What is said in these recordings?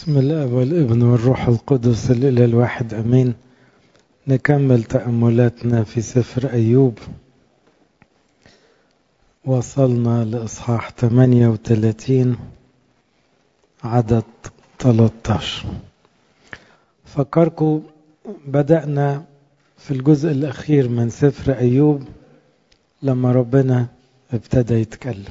بسم الله والابن والروح القدس الإله الواحد أمين نكمل تأملاتنا في سفر أيوب وصلنا لإصحاح 38 عدد 13 فكركم بدأنا في الجزء الأخير من سفر أيوب لما ربنا ابتدى يتكلم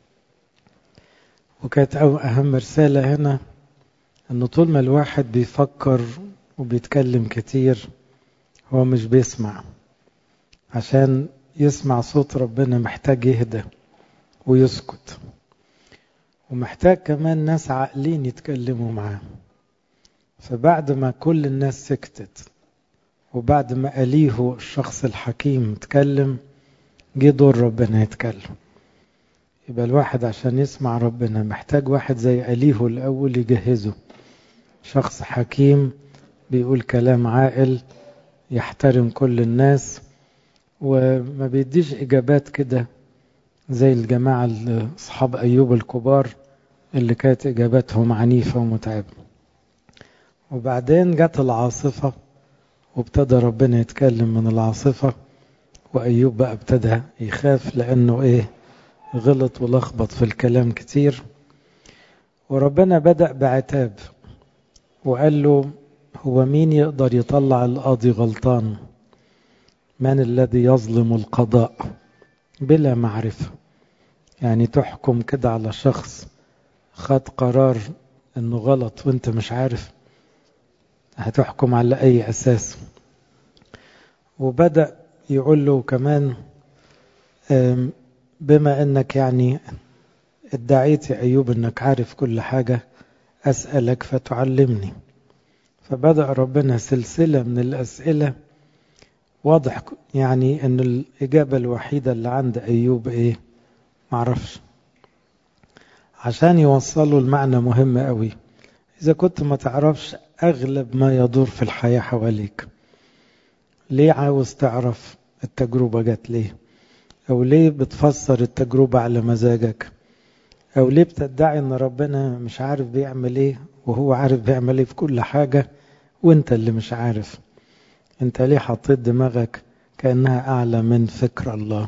وكانت أهم رسالة هنا أنه طول ما الواحد بيفكر وبيتكلم كتير هو مش بيسمع عشان يسمع صوت ربنا محتاج يهدى ويسكت ومحتاج كمان ناس عاقلين يتكلموا معاه فبعد ما كل الناس سكتت وبعد ما أليه الشخص الحكيم اتكلم جه دور ربنا يتكلم يبقى الواحد عشان يسمع ربنا محتاج واحد زي أليه الأول يجهزه شخص حكيم بيقول كلام عاقل يحترم كل الناس وما بيديش إجابات كده زي الجماعة أصحاب أيوب الكبار اللي كانت إجاباتهم عنيفة ومتعبة وبعدين جت العاصفة وابتدى ربنا يتكلم من العاصفة وأيوب بقى ابتدى يخاف لأنه إيه غلط ولخبط في الكلام كتير وربنا بدأ بعتاب وقال له هو مين يقدر يطلع القاضي غلطان من الذي يظلم القضاء بلا معرفة يعني تحكم كده على شخص خد قرار انه غلط وانت مش عارف هتحكم على اي اساس وبدأ يقول له كمان بما انك يعني ادعيت يا ايوب انك عارف كل حاجة اسألك فتعلمني فبدأ ربنا سلسلة من الاسئلة واضح يعني ان الاجابة الوحيدة اللي عند ايوب ايه معرفش عشان يوصلوا المعنى مهم قوي اذا كنت ما تعرفش اغلب ما يدور في الحياة حواليك ليه عاوز تعرف التجربة جت ليه او ليه بتفسر التجربة على مزاجك او ليه بتدعي ان ربنا مش عارف بيعمل ايه وهو عارف بيعمل ايه في كل حاجة وانت اللي مش عارف انت ليه حطيت دماغك كأنها اعلى من فكر الله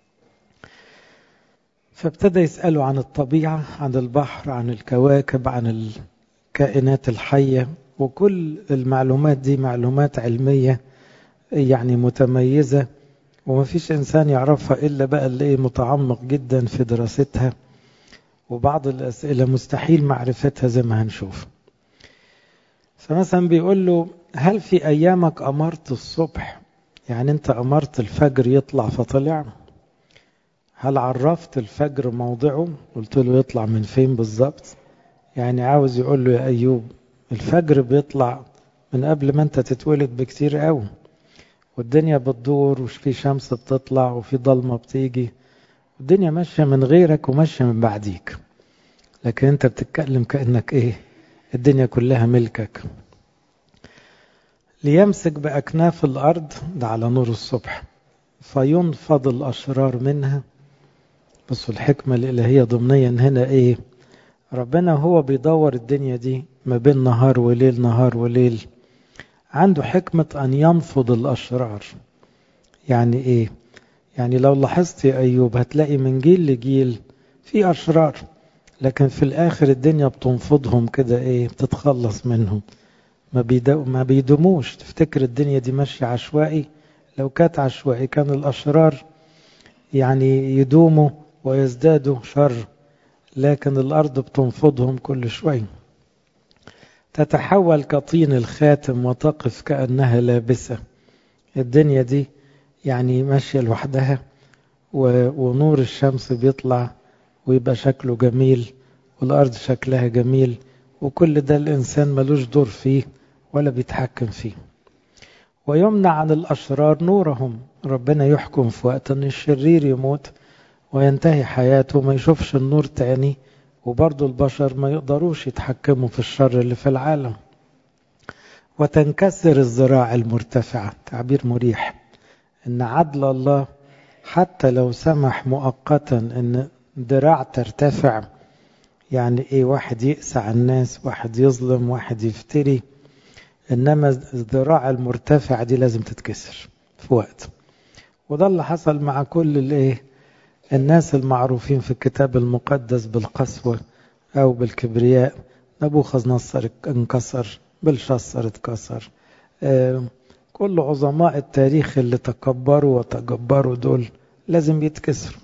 فابتدى يسأله عن الطبيعة عن البحر عن الكواكب عن الكائنات الحية وكل المعلومات دي معلومات علمية يعني متميزة وما فيش إنسان يعرفها إلا بقى اللي متعمق جدا في دراستها وبعض الأسئلة مستحيل معرفتها زي ما هنشوف فمثلا بيقول له هل في أيامك أمرت الصبح يعني أنت أمرت الفجر يطلع فطلع هل عرفت الفجر موضعه قلت له يطلع من فين بالظبط يعني عاوز يقول له يا أيوب الفجر بيطلع من قبل ما أنت تتولد بكتير قوي والدنيا بتدور وفي شمس بتطلع وفي ضلمة بتيجي الدنيا ماشية من غيرك وماشية من بعديك لكن انت بتتكلم كأنك ايه الدنيا كلها ملكك ليمسك بأكناف الأرض ده على نور الصبح فينفض الأشرار منها بصوا الحكمة الإلهية ضمنيا هنا ايه ربنا هو بيدور الدنيا دي ما بين نهار وليل نهار وليل عنده حكمة أن ينفض الأشرار يعني إيه؟ يعني لو لاحظت يا أيوب هتلاقي من جيل لجيل في أشرار لكن في الآخر الدنيا بتنفضهم كده إيه؟ بتتخلص منهم ما, بيدو ما بيدوموش تفتكر الدنيا دي ماشية عشوائي لو كانت عشوائي كان الأشرار يعني يدوموا ويزدادوا شر لكن الأرض بتنفضهم كل شوي تتحول كطين الخاتم وتقف كأنها لابسة الدنيا دي يعني ماشية لوحدها ونور الشمس بيطلع ويبقى شكله جميل والأرض شكلها جميل وكل ده الإنسان ملوش دور فيه ولا بيتحكم فيه ويمنع عن الأشرار نورهم ربنا يحكم في وقت أن الشرير يموت وينتهي حياته ما يشوفش النور تاني وبرضو البشر ما يقدروش يتحكموا في الشر اللي في العالم وتنكسر الذراع المرتفعة تعبير مريح ان عدل الله حتى لو سمح مؤقتا ان ذراع ترتفع يعني ايه واحد يقسى على الناس واحد يظلم واحد يفتري انما الذراع المرتفع دي لازم تتكسر في وقت وده اللي حصل مع كل الايه الناس المعروفين في الكتاب المقدس بالقسوة او بالكبرياء نبوخذ نصر انكسر بلشصر اتكسر آه كل عظماء التاريخ اللي تكبروا وتجبروا دول لازم يتكسروا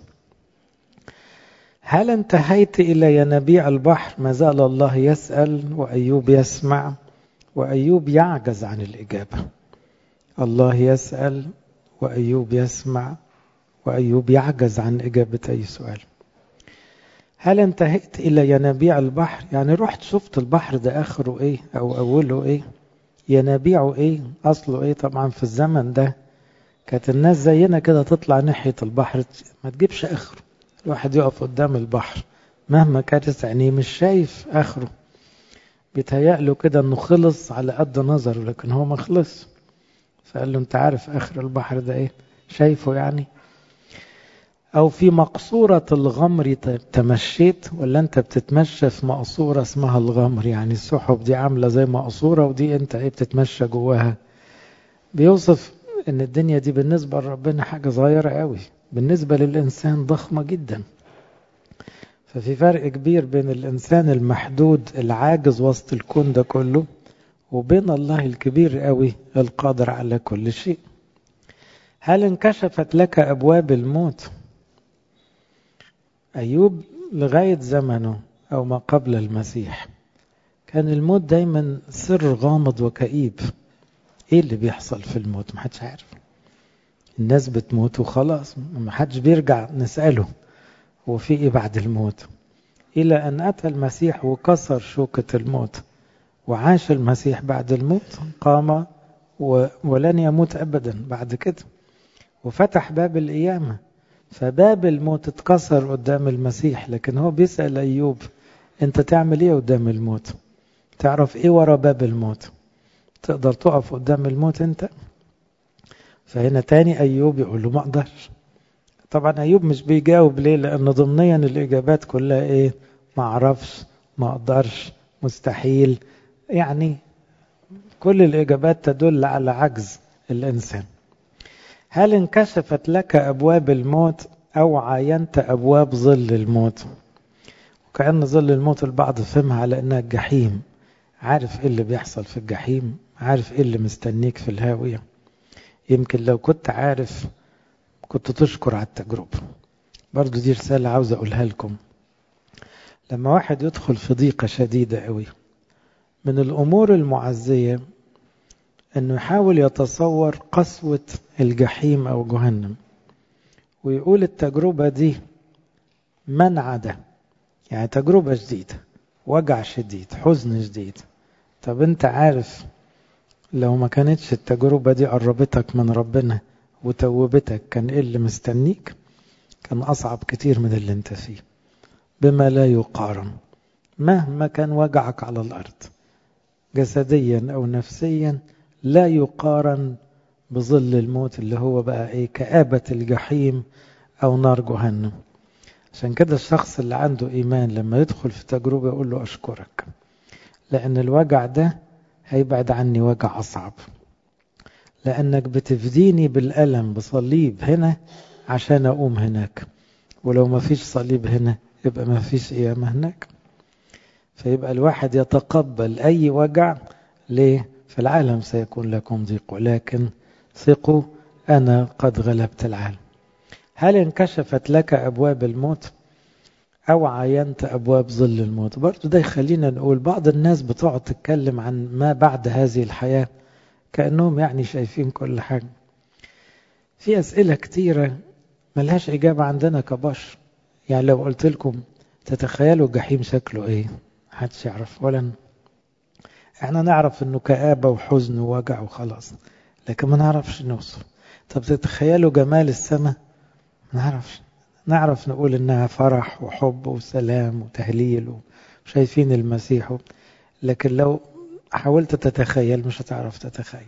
هل انتهيت إلى ينابيع البحر ما زال الله يسأل وأيوب يسمع وأيوب يعجز عن الإجابة الله يسأل وأيوب يسمع وأيوب يعجز عن إجابة أي سؤال هل انتهيت إلى ينابيع البحر يعني رحت شفت البحر ده آخره إيه أو أوله إيه ينابيعه إيه أصله إيه طبعا في الزمن ده كانت الناس زينا كده تطلع ناحية البحر ما تجيبش آخره الواحد يقف قدام البحر مهما كانت عينيه مش شايف آخره بيتهيأ كده انه خلص على قد نظره لكن هو ما خلص فقال له انت عارف اخر البحر ده ايه شايفه يعني او في مقصورة الغمر تمشيت ولا انت بتتمشى في مقصورة اسمها الغمر يعني السحب دي عاملة زي مقصورة ودي انت ايه بتتمشى جواها بيوصف ان الدنيا دي بالنسبة لربنا حاجة صغيرة قوي بالنسبة للإنسان ضخمة جدا ففي فرق كبير بين الإنسان المحدود العاجز وسط الكون ده كله وبين الله الكبير قوي القادر على كل شيء هل انكشفت لك أبواب الموت أيوب لغاية زمنه أو ما قبل المسيح كان الموت دايما سر غامض وكئيب ايه اللي بيحصل في الموت محدش عارف الناس بتموت وخلاص ما حدش بيرجع نسأله هو في ايه بعد الموت الى ان اتى المسيح وكسر شوكة الموت وعاش المسيح بعد الموت قام و... ولن يموت ابدا بعد كده وفتح باب القيامة فباب الموت اتكسر قدام المسيح لكن هو بيسأل ايوب انت تعمل ايه قدام الموت تعرف ايه ورا باب الموت تقدر تقف قدام الموت انت فهنا تاني أيوب يقول له ما أقدرش طبعا أيوب مش بيجاوب ليه لأن ضمنيا الإجابات كلها إيه ما أعرفش ما أقدرش مستحيل يعني كل الإجابات تدل على عجز الإنسان هل انكشفت لك أبواب الموت أو عاينت أبواب ظل الموت وكأن ظل الموت البعض فهمها على أنها الجحيم عارف إيه اللي بيحصل في الجحيم عارف إيه اللي مستنيك في الهاوية يمكن لو كنت عارف كنت تشكر على التجربة برضو دي رسالة عاوز أقولها لكم لما واحد يدخل في ضيقة شديدة قوي من الأمور المعزية أنه يحاول يتصور قسوة الجحيم أو جهنم ويقول التجربة دي منعدة يعني تجربة جديدة وجع شديد حزن شديد طب انت عارف لو ما كانتش التجربة دي قربتك من ربنا وتوبتك كان ايه اللي مستنيك كان أصعب كتير من اللي انت فيه بما لا يقارن مهما كان وجعك على الأرض جسديا أو نفسيا لا يقارن بظل الموت اللي هو بقى ايه كآبة الجحيم أو نار جهنم عشان كده الشخص اللي عنده إيمان لما يدخل في تجربة يقول له أشكرك لأن الوجع ده هيبعد عني وجع أصعب لأنك بتفديني بالألم بصليب هنا عشان أقوم هناك ولو ما فيش صليب هنا يبقى ما فيش قيامة هناك فيبقى الواحد يتقبل أي وجع ليه في العالم سيكون لكم ضيق ولكن ثقوا أنا قد غلبت العالم هل انكشفت لك أبواب الموت أو عاينت أبواب ظل الموت برضو ده يخلينا نقول بعض الناس بتقعد تتكلم عن ما بعد هذه الحياة كأنهم يعني شايفين كل حاجة في أسئلة كتيرة ملهاش إجابة عندنا كبشر يعني لو قلت لكم تتخيلوا الجحيم شكله إيه محدش يعرف ولا احنا نعرف انه كآبة وحزن ووجع وخلاص لكن ما نعرفش نوصف طب تتخيلوا جمال السماء ما نعرفش نعرف نقول انها فرح وحب وسلام وتهليل وشايفين المسيح لكن لو حاولت تتخيل مش هتعرف تتخيل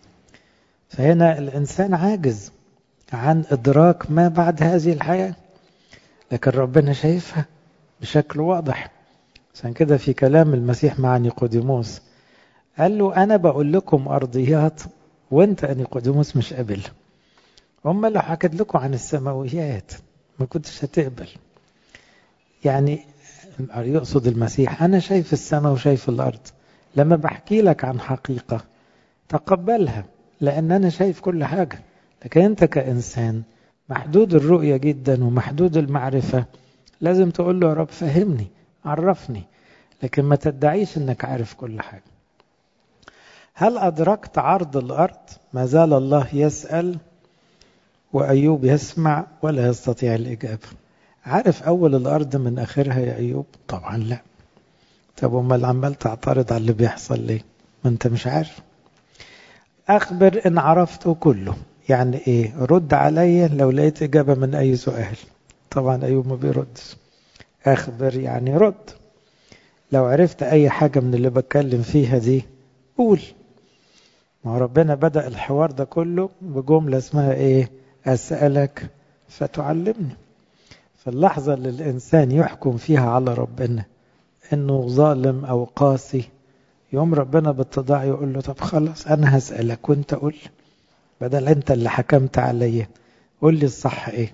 فهنا الإنسان عاجز عن إدراك ما بعد هذه الحياة لكن ربنا شايفها بشكل واضح عشان كده في كلام المسيح مع نيقوديموس قال له أنا بقول لكم أرضيات وانت يا نيقوديموس مش قابل هم لو حكيت لكم عن السماويات ما كنتش هتقبل يعني يقصد المسيح أنا شايف السماء وشايف الأرض لما بحكي لك عن حقيقة تقبلها لأن أنا شايف كل حاجة لكن أنت كإنسان محدود الرؤية جدا ومحدود المعرفة لازم تقول له يا رب فهمني عرفني لكن ما تدعيش أنك عارف كل حاجة هل أدركت عرض الأرض ما زال الله يسأل وأيوب يسمع ولا يستطيع الإجابة عارف أول الأرض من آخرها يا أيوب طبعا لا طب أمال عمال تعترض على اللي بيحصل ليه ما أنت مش عارف أخبر إن عرفته كله يعني إيه رد عليا لو لقيت إجابة من أي سؤال طبعا أيوب ما بيردش أخبر يعني رد لو عرفت أي حاجة من اللي بتكلم فيها دي قول ما ربنا بدأ الحوار ده كله بجملة اسمها إيه أسألك فتعلمني في اللحظة اللي الإنسان يحكم فيها على ربنا إنه ظالم أو قاسي يوم ربنا بالتضاع يقول له طب خلاص أنا هسألك وأنت قول بدل أنت اللي حكمت عليا قول لي الصح إيه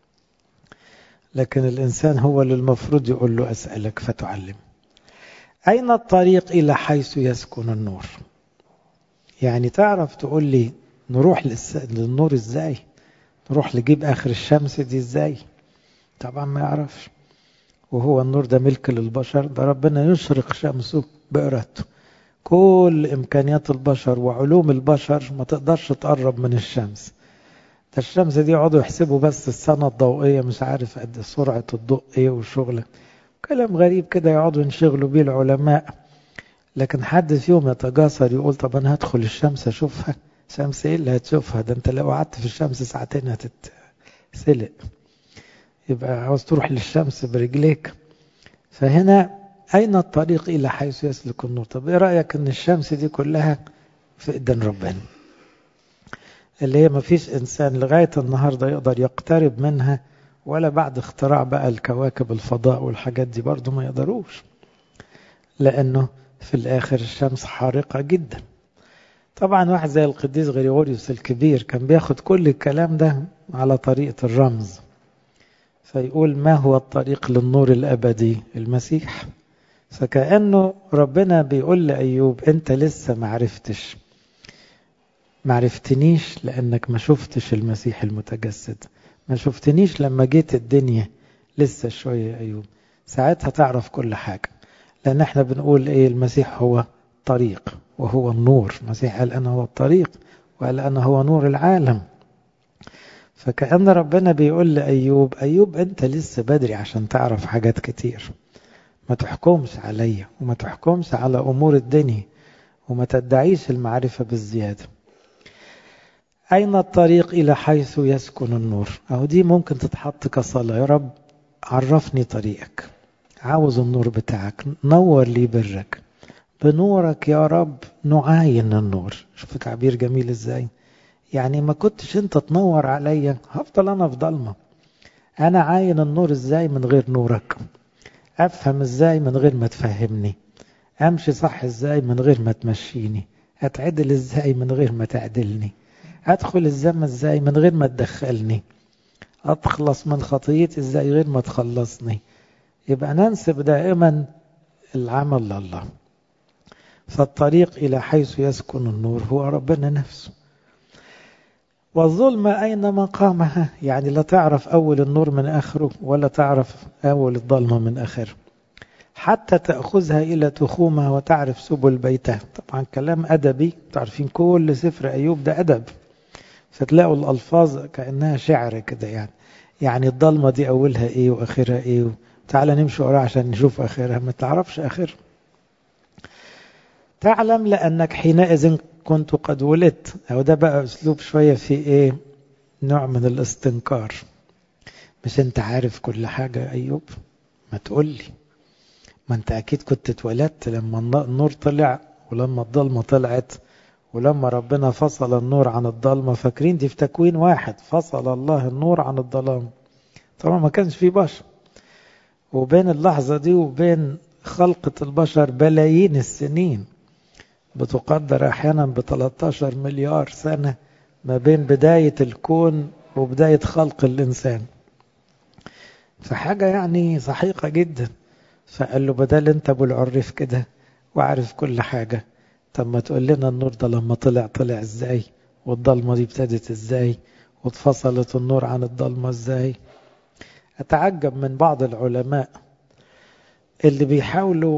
لكن الإنسان هو اللي المفروض يقول له أسألك فتعلم أين الطريق إلى حيث يسكن النور يعني تعرف تقول لي نروح للنور إزاي نروح نجيب آخر الشمس دي إزاي طبعا ما يعرفش وهو النور ده ملك للبشر ده ربنا يشرق شمسه بإرادته كل إمكانيات البشر وعلوم البشر ما تقدرش تقرب من الشمس ده الشمس دي يقعدوا يحسبوا بس السنة الضوئية مش عارف قد سرعة الضوء ايه وشغله كلام غريب كده يقعدوا ينشغلوا بيه العلماء لكن حد فيهم يتجاسر يقول طب انا هدخل الشمس اشوفها شمس ايه اللي هتشوفها ده انت لو قعدت في الشمس ساعتين هتتسلق يبقى عاوز تروح للشمس برجليك فهنا أين الطريق إلى حيث يسلك النور طب إيه رأيك أن الشمس دي كلها في إيدين ربنا اللي هي مفيش إنسان لغاية النهاردة يقدر يقترب منها ولا بعد اختراع بقى الكواكب الفضاء والحاجات دي برضو ما يقدروش لأنه في الآخر الشمس حارقة جدا طبعا واحد زي القديس غريغوريوس الكبير كان بياخد كل الكلام ده على طريقة الرمز فيقول ما هو الطريق للنور الأبدي المسيح فكأنه ربنا بيقول لأيوب أنت لسه معرفتش معرفتنيش لأنك ما شفتش المسيح المتجسد ما شفتنيش لما جيت الدنيا لسه شوية يا أيوب ساعتها تعرف كل حاجة لأن احنا بنقول إيه المسيح هو طريق وهو النور المسيح قال أنا هو الطريق وقال أنا هو نور العالم فكأن ربنا بيقول لأيوب أيوب أنت لسه بدري عشان تعرف حاجات كتير ما تحكمش عليا وما تحكمش على أمور الدنيا وما تدعيش المعرفة بالزيادة أين الطريق إلى حيث يسكن النور أو دي ممكن تتحط كصلاة يا رب عرفني طريقك عاوز النور بتاعك نور لي برك بنورك يا رب نعاين النور شوف تعبير جميل ازاي يعني ما كنتش انت تنور عليا هفضل انا في ضلمه انا عاين النور ازاي من غير نورك افهم ازاي من غير ما تفهمني امشي صح ازاي من غير ما تمشيني اتعدل ازاي من غير ما تعدلني ادخل الزمن ازاي من غير ما تدخلني اخلص من خطيتي ازاي غير ما تخلصني يبقى ننسب دائما العمل لله فالطريق الى حيث يسكن النور هو ربنا نفسه والظلمة أين مقامها يعني لا تعرف أول النور من آخره ولا تعرف أول الظلمة من آخره حتى تأخذها إلى تخومها وتعرف سبل بيتها طبعا كلام أدبي تعرفين كل سفر أيوب ده أدب فتلاقوا الألفاظ كأنها شعر كده يعني يعني الضلمة دي أولها إيه وآخرها إيه تعالى نمشي وراها عشان نشوف آخرها ما تعرفش آخرها تعلم لأنك حينئذ كنت قد ولدت أو ده بقى أسلوب شوية في إيه نوع من الاستنكار مش أنت عارف كل حاجة يا أيوب ما تقول لي ما أنت أكيد كنت اتولدت لما النور طلع ولما الضلمة طلعت ولما ربنا فصل النور عن الضلمة فاكرين دي في تكوين واحد فصل الله النور عن الظلام طبعا ما كانش في بشر وبين اللحظة دي وبين خلقة البشر بلايين السنين بتقدر أحيانا ب 13 مليار سنة ما بين بداية الكون وبداية خلق الإنسان فحاجة يعني سحيقة جدا فقال له بدل انت ابو العريف كده وعارف كل حاجة طب ما تقول لنا النور ده لما طلع طلع ازاي والضلمة دي ابتدت ازاي واتفصلت النور عن الضلمة ازاي اتعجب من بعض العلماء اللي بيحاولوا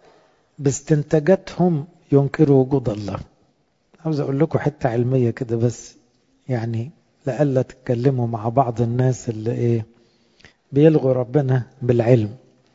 باستنتاجاتهم ينكروا وجود الله عاوز اقول لكم حتة علمية كده بس يعني لألا تتكلموا مع بعض الناس اللي ايه بيلغوا ربنا بالعلم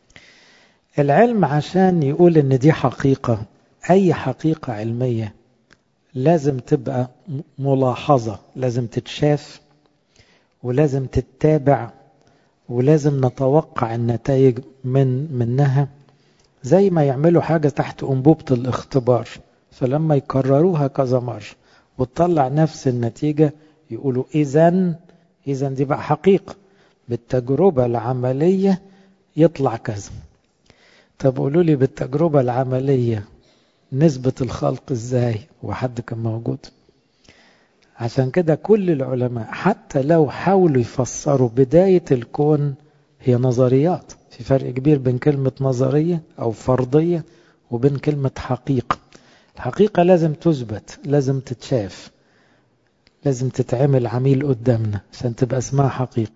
العلم عشان يقول ان دي حقيقة اي حقيقة علمية لازم تبقى ملاحظة لازم تتشاف ولازم تتابع ولازم نتوقع النتائج من منها زي ما يعملوا حاجة تحت أنبوبة الاختبار فلما يكرروها كذا مرة وتطلع نفس النتيجة يقولوا إذا إذا دي بقى حقيقة بالتجربة العملية يطلع كذا طب قولوا لي بالتجربة العملية نسبة الخلق ازاي وحد كان موجود عشان كده كل العلماء حتى لو حاولوا يفسروا بداية الكون هي نظريات في فرق كبير بين كلمة نظرية أو فرضية وبين كلمة حقيقة الحقيقة لازم تثبت لازم تتشاف لازم تتعمل عميل قدامنا عشان تبقى اسمها حقيقة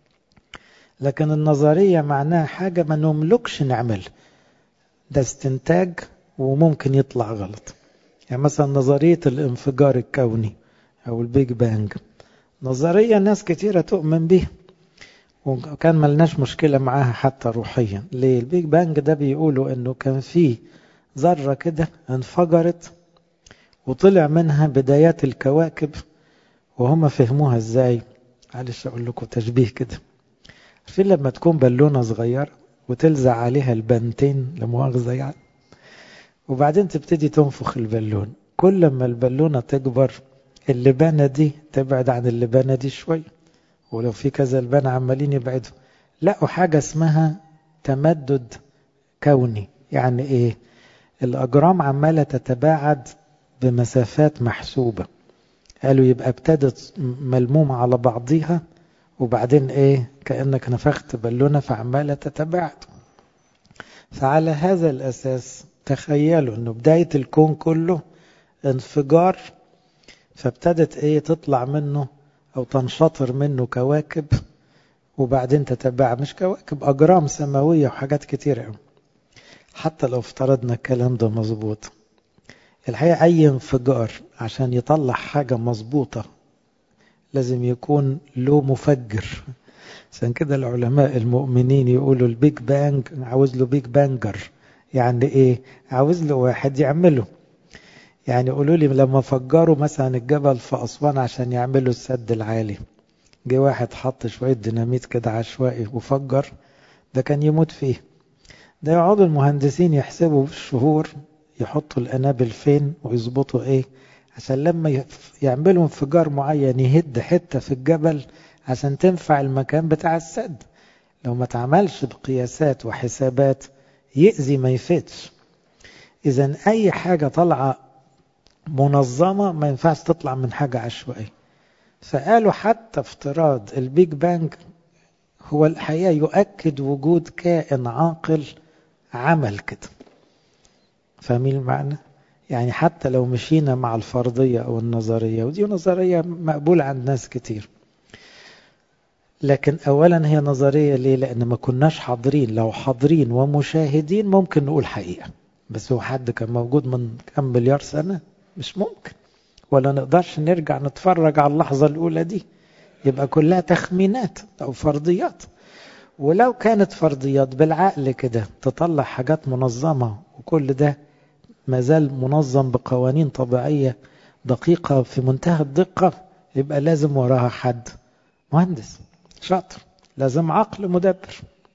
لكن النظرية معناها حاجة ما نملكش نعمل ده استنتاج وممكن يطلع غلط يعني مثلا نظرية الانفجار الكوني أو البيج بانج نظرية ناس كتيرة تؤمن بيها وكان ملناش مشكلة معاها حتى روحيا ليه البيج بانج ده بيقولوا انه كان فيه ذرة كده انفجرت وطلع منها بدايات الكواكب وهم فهموها ازاي معلش اقول لكم تشبيه كده في لما تكون بالونة صغيرة وتلزع عليها البنتين لمؤاخذة يعني وبعدين تبتدي تنفخ البالون كل ما البالونة تكبر اللبانة دي تبعد عن اللبانة دي شوية ولو في كذا لبانة عمالين يبعدوا لقوا حاجة اسمها تمدد كوني يعني ايه الأجرام عمالة تتباعد بمسافات محسوبة قالوا يبقى ابتدت ملمومة على بعضيها وبعدين ايه كأنك نفخت بالونة فعمالة تتباعد فعلى هذا الأساس تخيلوا انه بداية الكون كله انفجار فابتدت ايه تطلع منه او تنشطر منه كواكب وبعدين تتباعد مش كواكب اجرام سماوية وحاجات كتيرة قوي حتى لو افترضنا الكلام ده مظبوط الحقيقة اي انفجار عشان يطلع حاجة مظبوطة لازم يكون له مفجر عشان كده العلماء المؤمنين يقولوا البيج بانج عاوز له بيج بانجر يعني ايه عاوز له واحد يعمله يعني قولوا لي لما فجروا مثلا الجبل في أسوان عشان يعملوا السد العالي جه واحد حط شوية ديناميت كده عشوائي وفجر ده كان يموت فيه ده يقعدوا المهندسين يحسبوا بالشهور يحطوا الأنابل فين ويظبطوا ايه عشان لما يعملوا انفجار معين يهد حتة في الجبل عشان تنفع المكان بتاع السد لو ما تعملش بقياسات وحسابات يأذي ما يفيدش إذا أي حاجة طالعة منظمة ما ينفعش تطلع من حاجة عشوائية فقالوا حتى افتراض البيج بانج هو الحقيقة يؤكد وجود كائن عاقل عمل كده فاهمين المعنى؟ يعني حتى لو مشينا مع الفرضية أو النظرية ودي نظرية مقبولة عند ناس كتير لكن أولا هي نظرية ليه؟ لأن ما كناش حاضرين لو حاضرين ومشاهدين ممكن نقول حقيقة بس هو حد كان موجود من كم مليار سنة مش ممكن ولا نقدرش نرجع نتفرج على اللحظة الأولى دي يبقى كلها تخمينات أو فرضيات ولو كانت فرضيات بالعقل كده تطلع حاجات منظمة وكل ده ما زال منظم بقوانين طبيعية دقيقة في منتهى الدقة يبقى لازم وراها حد مهندس شاطر لازم عقل مدبر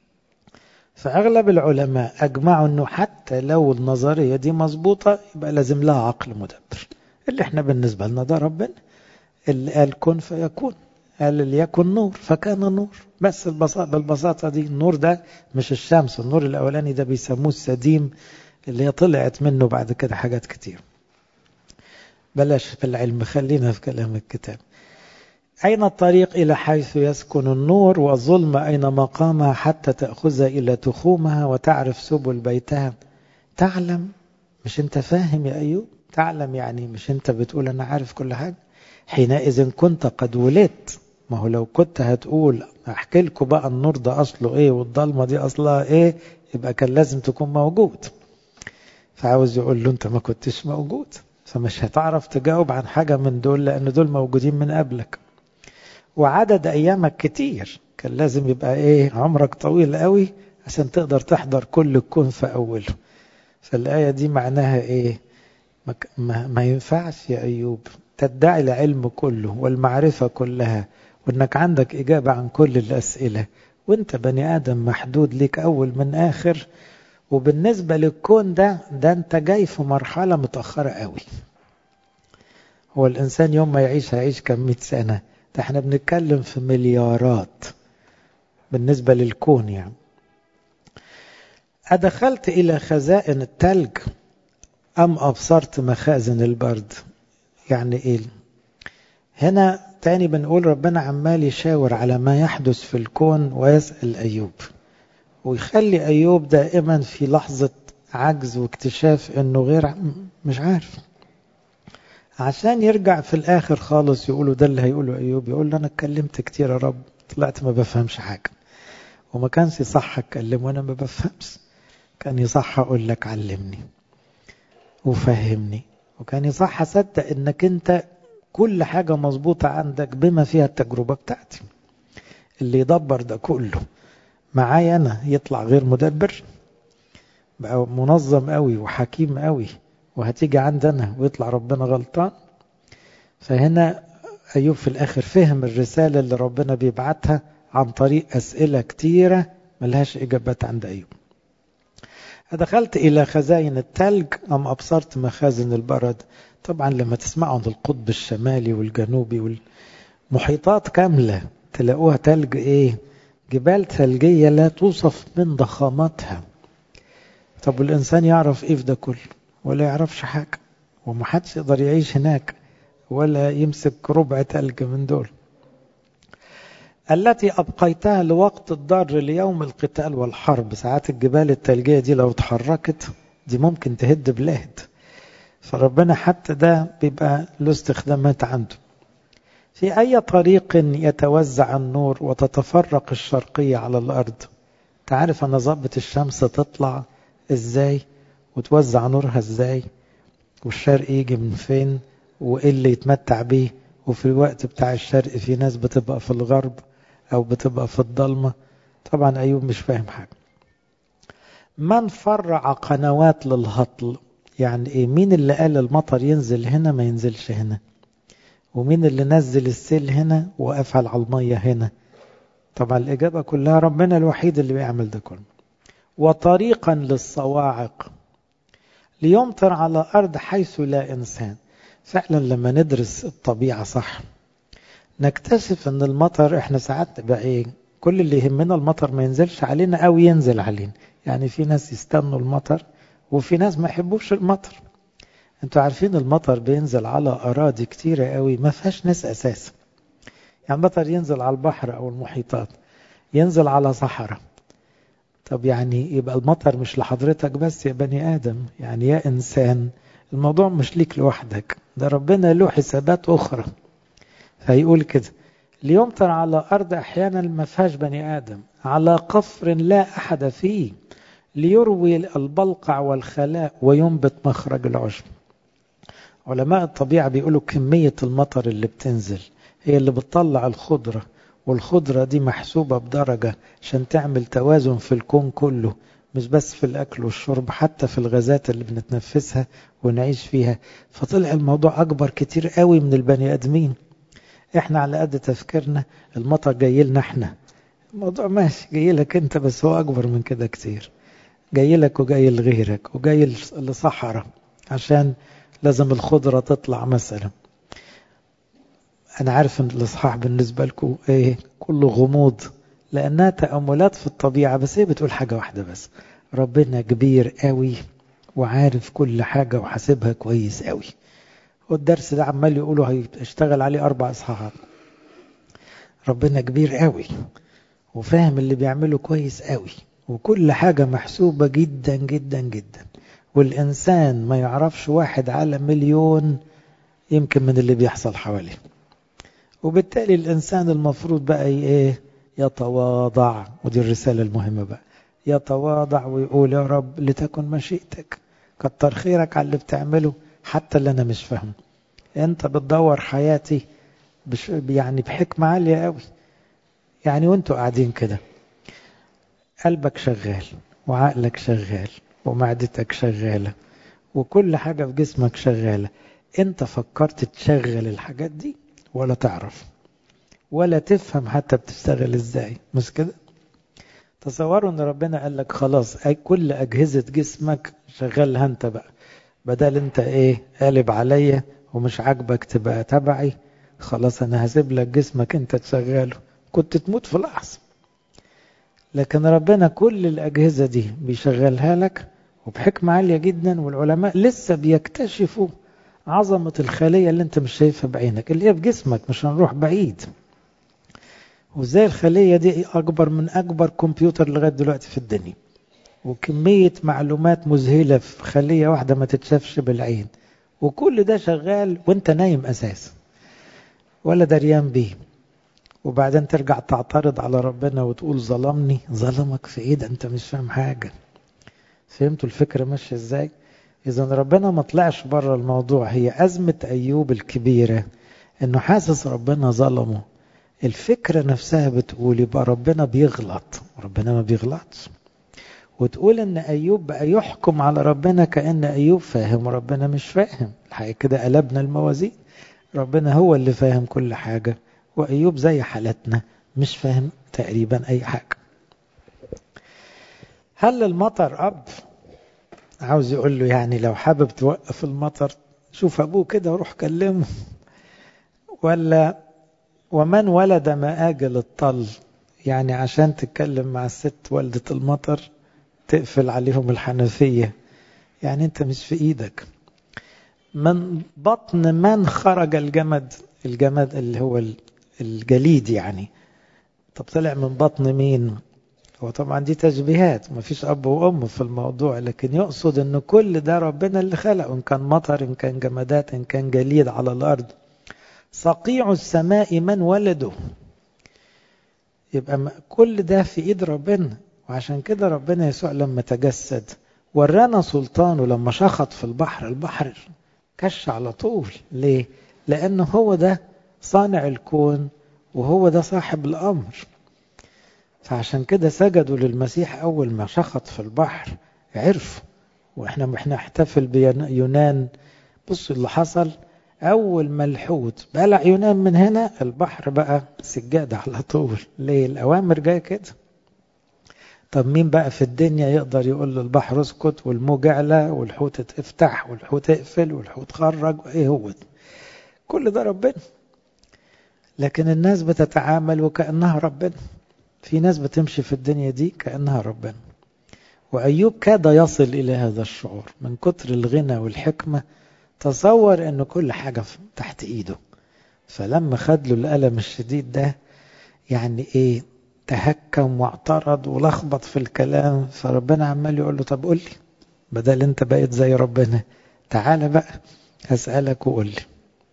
فأغلب العلماء أجمعوا أنه حتى لو النظرية دي مظبوطة يبقى لازم لها عقل مدبر اللي احنا بالنسبة لنا ده ربنا اللي قال كن فيكون قال ليكن نور فكان نور بس بالبساطة دي النور ده مش الشمس النور الأولاني ده بيسموه السديم اللي هي طلعت منه بعد كده حاجات كتير بلاش في العلم خلينا في كلام الكتاب أين الطريق إلى حيث يسكن النور والظلم أين مقامها حتى تأخذها إلى تخومها وتعرف سبل بيتها تعلم مش أنت فاهم يا أيوب تعلم يعني مش أنت بتقول أنا عارف كل حاجة حينئذ كنت قد ولدت ما هو لو كنت هتقول احكي لكم بقى النور ده اصله ايه والضلمه دي اصلها ايه يبقى كان لازم تكون موجود فعاوز يقول له انت ما كنتش موجود فمش هتعرف تجاوب عن حاجه من دول لان دول موجودين من قبلك وعدد ايامك كتير كان لازم يبقى ايه عمرك طويل قوي عشان تقدر تحضر كل الكون في اوله فالايه دي معناها ايه ما, ما ينفعش يا ايوب تدعي العلم كله والمعرفة كلها وانك عندك إجابة عن كل الأسئلة وانت بني آدم محدود ليك أول من آخر وبالنسبة للكون ده ده انت جاي في مرحلة متأخرة قوي هو الإنسان يوم ما يعيش هيعيش كم مئة سنة ده احنا بنتكلم في مليارات بالنسبة للكون يعني أدخلت إلى خزائن التلج أم أبصرت مخازن البرد يعني ايه هنا تاني بنقول ربنا عمال يشاور على ما يحدث في الكون ويسأل أيوب ويخلي أيوب دائما في لحظة عجز واكتشاف انه غير مش عارف عشان يرجع في الاخر خالص يقولوا ده اللي هيقوله ايوب يقول له انا اتكلمت كتير يا رب طلعت ما بفهمش حاجه وما كانش صح اتكلم وانا ما بفهمش كان يصح اقول لك علمني وفهمني وكان يصح اصدق انك انت كل حاجة مظبوطة عندك بما فيها التجربة بتاعتي اللي يدبر ده كله معايا انا يطلع غير مدبر بقى منظم قوي وحكيم قوي وهتيجي عندنا ويطلع ربنا غلطان فهنا أيوب في الآخر فهم الرسالة اللي ربنا بيبعتها عن طريق أسئلة كتيرة ملهاش إجابات عند أيوب دخلت إلى خزائن التلج أم أبصرت مخازن البرد طبعا لما تسمعوا عن القطب الشمالي والجنوبي والمحيطات كاملة تلاقوها تلج إيه جبال ثلجية لا توصف من ضخامتها طب الإنسان يعرف إيه في ده كله ولا يعرفش حاجة ومحدش يقدر يعيش هناك ولا يمسك ربع تلج من دول التي أبقيتها لوقت الضر ليوم القتال والحرب ساعات الجبال التلجية دي لو اتحركت دي ممكن تهد بلاد فربنا حتى ده بيبقى له استخدامات عنده في أي طريق يتوزع النور وتتفرق الشرقية على الأرض تعرف أنا ظبط الشمس تطلع إزاي وتوزع نورها إزاي والشرق يجي من فين وإيه اللي يتمتع بيه وفي الوقت بتاع الشرق في ناس بتبقى في الغرب أو بتبقى في الضلمة طبعا أيوب مش فاهم حاجة من فرع قنوات للهطل يعني إيه مين اللي قال المطر ينزل هنا ما ينزلش هنا ومين اللي نزل السيل هنا وقفل على المية هنا طبعا الإجابة كلها ربنا الوحيد اللي بيعمل ده كله وطريقا للصواعق ليمطر على أرض حيث لا إنسان فعلا لما ندرس الطبيعة صح نكتشف ان المطر احنا ساعات بقى ايه كل اللي يهمنا المطر ما ينزلش علينا او ينزل علينا يعني في ناس يستنوا المطر وفي ناس ما يحبوش المطر انتوا عارفين المطر بينزل على اراضي كتيرة قوي ما فيهاش ناس اساسا يعني المطر ينزل على البحر او المحيطات ينزل على صحراء طب يعني يبقى المطر مش لحضرتك بس يا بني ادم يعني يا انسان الموضوع مش ليك لوحدك ده ربنا له حسابات أخرى فيقول كده ليمطر على أرض أحيانا ما فيهاش بني آدم على قفر لا أحد فيه ليروي البلقع والخلاء وينبت مخرج العشب علماء الطبيعة بيقولوا كمية المطر اللي بتنزل هي اللي بتطلع الخضرة والخضرة دي محسوبة بدرجة عشان تعمل توازن في الكون كله مش بس في الأكل والشرب حتى في الغازات اللي بنتنفسها ونعيش فيها فطلع الموضوع أكبر كتير قوي من البني آدمين احنا على قد تفكيرنا المطر جاي لنا احنا الموضوع ماشي جاي لك انت بس هو أكبر من كده كتير جاي لك وجاي لغيرك وجاي لصحراء عشان لازم الخضرة تطلع مثلا أنا عارف أن الإصحاح بالنسبة لكم إيه كله غموض لأنها تأملات في الطبيعة بس هي بتقول حاجة واحدة بس ربنا كبير قوي وعارف كل حاجة وحاسبها كويس قوي والدرس ده عمال يقولوا هيشتغل عليه أربع إصحاحات ربنا كبير قوي وفاهم اللي بيعمله كويس قوي وكل حاجة محسوبة جدا جدا جدا والإنسان ما يعرفش واحد على مليون يمكن من اللي بيحصل حواليه وبالتالي الإنسان المفروض بقى إيه يتواضع ودي الرسالة المهمة بقى يتواضع ويقول يا رب لتكن مشيئتك كتر خيرك على اللي بتعمله حتى اللي أنا مش فاهمه أنت بتدور حياتي بش يعني بحكمة عالية قوي يعني وانتوا قاعدين كده قلبك شغال وعقلك شغال ومعدتك شغالة وكل حاجة في جسمك شغالة انت فكرت تشغل الحاجات دي ولا تعرف ولا تفهم حتى بتشتغل ازاي مش كده تصوروا ان ربنا قال لك خلاص أي كل اجهزة جسمك شغلها انت بقى بدل انت ايه قالب عليا ومش عاجبك تبقى تبعي خلاص انا هسيب لك جسمك انت تشغله كنت تموت في لحظة لكن ربنا كل الأجهزة دي بيشغلها لك وبحكمة عالية جدا والعلماء لسه بيكتشفوا عظمة الخلية اللي انت مش شايفها بعينك اللي هي في جسمك مش هنروح بعيد وازاي الخلية دي أكبر من أكبر كمبيوتر لغاية دلوقتي في الدنيا وكمية معلومات مذهلة في خلية واحدة ما تتشافش بالعين وكل ده شغال وانت نايم أساسا ولا دريان بيه وبعدين ترجع تعترض على ربنا وتقول ظلمني ظلمك في ايه ده انت مش فاهم حاجة فهمتوا الفكرة ماشية ازاي اذا ربنا ما طلعش بره الموضوع هي ازمة ايوب الكبيرة انه حاسس ربنا ظلمه الفكرة نفسها بتقول يبقى ربنا بيغلط ربنا ما بيغلطش وتقول ان ايوب بقى يحكم على ربنا كأن ايوب فاهم وربنا مش فاهم الحقيقة كده قلبنا الموازين ربنا هو اللي فاهم كل حاجة وأيوب زي حالتنا مش فاهم تقريبا أي حاجة هل المطر أب عاوز يقول له يعني لو حابب توقف المطر شوف أبوه كده وروح كلمه ولا ومن ولد مآجل الطل يعني عشان تتكلم مع الست والدة المطر تقفل عليهم الحنفية يعني انت مش في ايدك من بطن من خرج الجمد الجمد اللي هو الجليد يعني طب طلع من بطن مين هو طبعا دي تشبيهات ما فيش أب وأم في الموضوع لكن يقصد أن كل ده ربنا اللي خلقه إن كان مطر إن كان جمادات إن كان جليد على الأرض صقيع السماء من ولده يبقى كل ده في إيد ربنا وعشان كده ربنا يسوع لما تجسد ورانا سلطانه لما شخط في البحر البحر كش على طول ليه لأنه هو ده صانع الكون وهو ده صاحب الأمر فعشان كده سجدوا للمسيح أول ما شخط في البحر عرفوا وإحنا احنا احتفل بيونان بصوا اللي حصل أول ما الحوت بلع يونان من هنا البحر بقى سجادة على طول ليه الأوامر جاية كده طب مين بقى في الدنيا يقدر يقول للبحر اسكت والموج اعلى والحوت افتح والحوت اقفل والحوت خرج ايه هو ده كل ده ربنا لكن الناس بتتعامل وكأنها ربنا في ناس بتمشي في الدنيا دي كأنها ربنا وأيوب كاد يصل إلى هذا الشعور من كتر الغنى والحكمة تصور أن كل حاجة تحت إيده فلما خد له الألم الشديد ده يعني إيه تهكم واعترض ولخبط في الكلام فربنا عمال يقول له طب قول لي بدل انت بقيت زي ربنا تعالى بقى هسألك وقول لي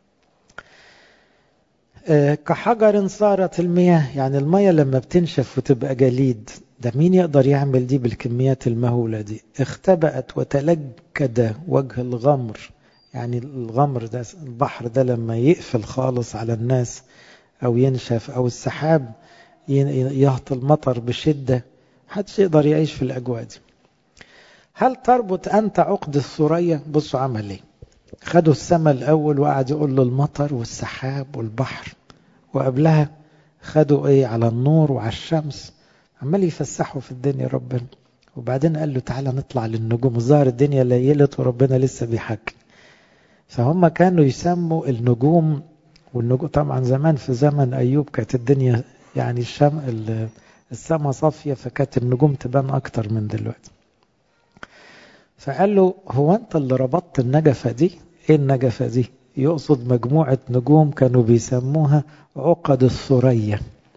كحجر صارت المياه يعني المياه لما بتنشف وتبقى جليد ده مين يقدر يعمل دي بالكميات المهولة دي اختبأت وتلجد وجه الغمر يعني الغمر ده البحر ده لما يقفل خالص على الناس او ينشف او السحاب يهطل المطر بشدة محدش يقدر يعيش في الأجواء دي هل تربط أنت عقد الثريا بصوا عمل ايه خدوا السماء الأول وقعد يقول له المطر والسحاب والبحر وقبلها خدوا ايه على النور وعلى الشمس عمال يفسحوا في الدنيا ربنا وبعدين قال له تعالى نطلع للنجوم الظاهر الدنيا ليلت وربنا لسه بيحكي فهم كانوا يسموا النجوم والنجوم طبعا زمان في زمن أيوب كانت الدنيا يعني الشم السما صافية فكانت النجوم تبان أكتر من دلوقتي فقال له هو أنت اللي ربطت النجفة دي إيه النجفة دي يقصد مجموعة نجوم كانوا بيسموها عقد الثريا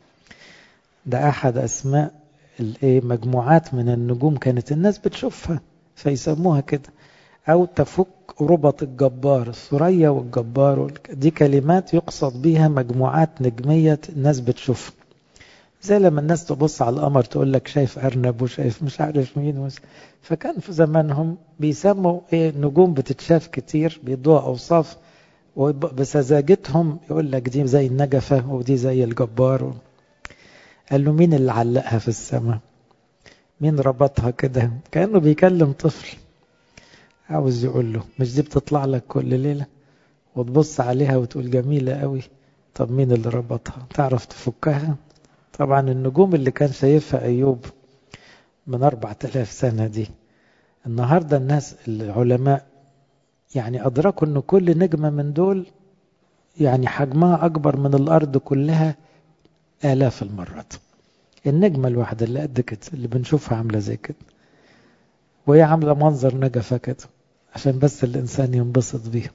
ده أحد أسماء الايه مجموعات من النجوم كانت الناس بتشوفها فيسموها كده أو تفك ربط الجبار الثريا والجبار دي كلمات يقصد بيها مجموعات نجمية الناس بتشوفها زي لما الناس تبص على القمر تقول لك شايف أرنب وشايف مش عارف مين وش. فكان في زمانهم بيسموا ايه نجوم بتتشاف كتير بيدوها أوصاف وبسذاجتهم يقول لك دي زي النجفة ودي زي الجبار قال له مين اللي علقها في السماء مين ربطها كده كأنه بيكلم طفل عاوز يقول له مش دي بتطلع لك كل ليلة وتبص عليها وتقول جميلة قوي طب مين اللي ربطها تعرف تفكها طبعا النجوم اللي كان شايفها أيوب من أربعة آلاف سنة دي النهاردة الناس العلماء يعني أدركوا أن كل نجمة من دول يعني حجمها أكبر من الأرض كلها آلاف المرات النجمة الواحدة اللي قد كده اللي بنشوفها عاملة زي كده وهي عاملة منظر نجفة كده عشان بس الإنسان ينبسط بيها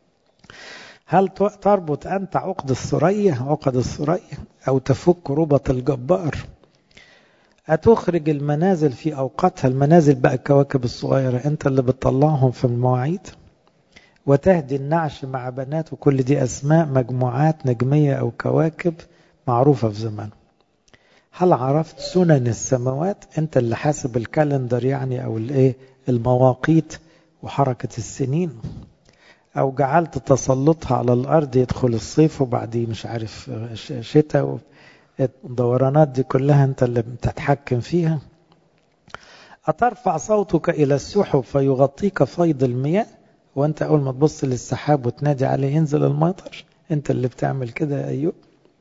هل تربط أنت عقد الثريا عقد الثريا أو تفك ربط الجبار أتخرج المنازل في أوقاتها المنازل بقى الكواكب الصغيرة أنت اللي بتطلعهم في المواعيد وتهدي النعش مع بنات وكل دي أسماء مجموعات نجمية أو كواكب معروفة في زمان هل عرفت سنن السماوات أنت اللي حاسب الكالندر يعني أو الإيه المواقيت وحركة السنين أو جعلت تسلطها على الأرض يدخل الصيف وبعديه مش عارف شتاء الدورانات دي كلها أنت اللي بتتحكم فيها أترفع صوتك إلى السحب فيغطيك فيض المياه وأنت أول ما تبص للسحاب وتنادي عليه ينزل المطر أنت اللي بتعمل كده يا أيوب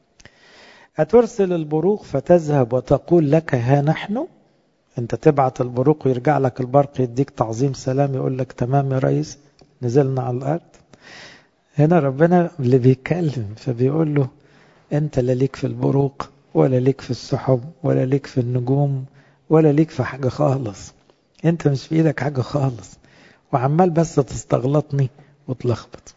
أترسل البروق فتذهب وتقول لك ها نحن أنت تبعت البروق ويرجع لك البرق يديك تعظيم سلام يقول لك تمام يا ريس نزلنا على الأرض هنا ربنا اللي بيتكلم فبيقول له أنت لا ليك في البروق ولا ليك في السحب ولا ليك في النجوم ولا ليك في حاجة خالص أنت مش في إيدك حاجة خالص وعمال بس تستغلطني وتلخبط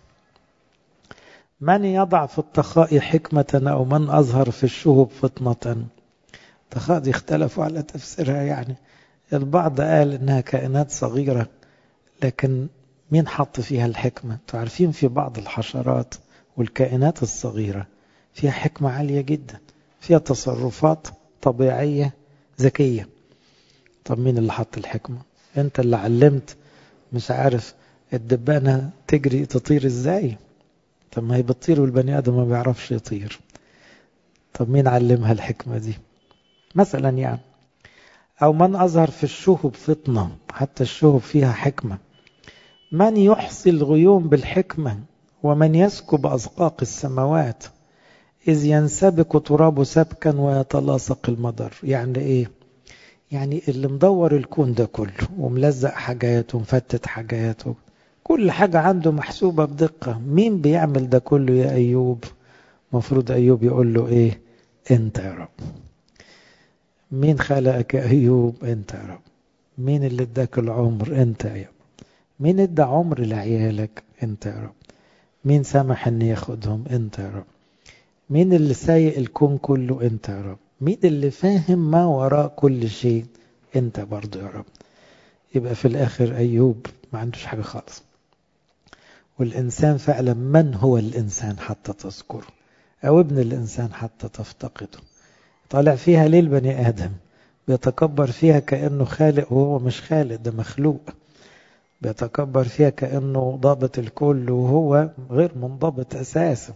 من يضع في التخاء حكمة أو من أظهر في الشهب فطنة التخاء دي اختلفوا على تفسيرها يعني البعض قال إنها كائنات صغيرة لكن مين حط فيها الحكمة تعرفين في بعض الحشرات والكائنات الصغيرة فيها حكمة عالية جدا فيها تصرفات طبيعية ذكية طب مين اللي حط الحكمة انت اللي علمت مش عارف الدبانة تجري تطير ازاي طب ما هي بتطير والبني ادم ما بيعرفش يطير طب مين علمها الحكمة دي مثلا يعني او من اظهر في الشهب فطنة حتى الشهب فيها حكمة من يحصي الغيوم بالحكمة ومن يسكب أزقاق السماوات إذ ينسبك تراب سبكا ويتلاصق المدر يعني إيه يعني اللي مدور الكون ده كله وملزق حاجات ومفتت حاجات كل حاجة عنده محسوبة بدقة مين بيعمل ده كله يا أيوب مفروض أيوب يقول له إيه أنت يا رب مين خلقك يا أيوب أنت يا رب مين اللي اداك العمر أنت يا رب مين ادى عمر لعيالك أنت يا رب مين سمح أن ياخدهم أنت يا رب مين اللي سايق الكون كله أنت يا رب مين اللي فاهم ما وراء كل شيء أنت برضو يا رب يبقى في الآخر أيوب ما عندوش حاجة خالص والإنسان فعلا من هو الإنسان حتى تذكره أو ابن الإنسان حتى تفتقده طالع فيها ليه البني آدم بيتكبر فيها كأنه خالق وهو مش خالق ده مخلوق بيتكبر فيها كأنه ضابط الكل وهو غير منضبط أساسا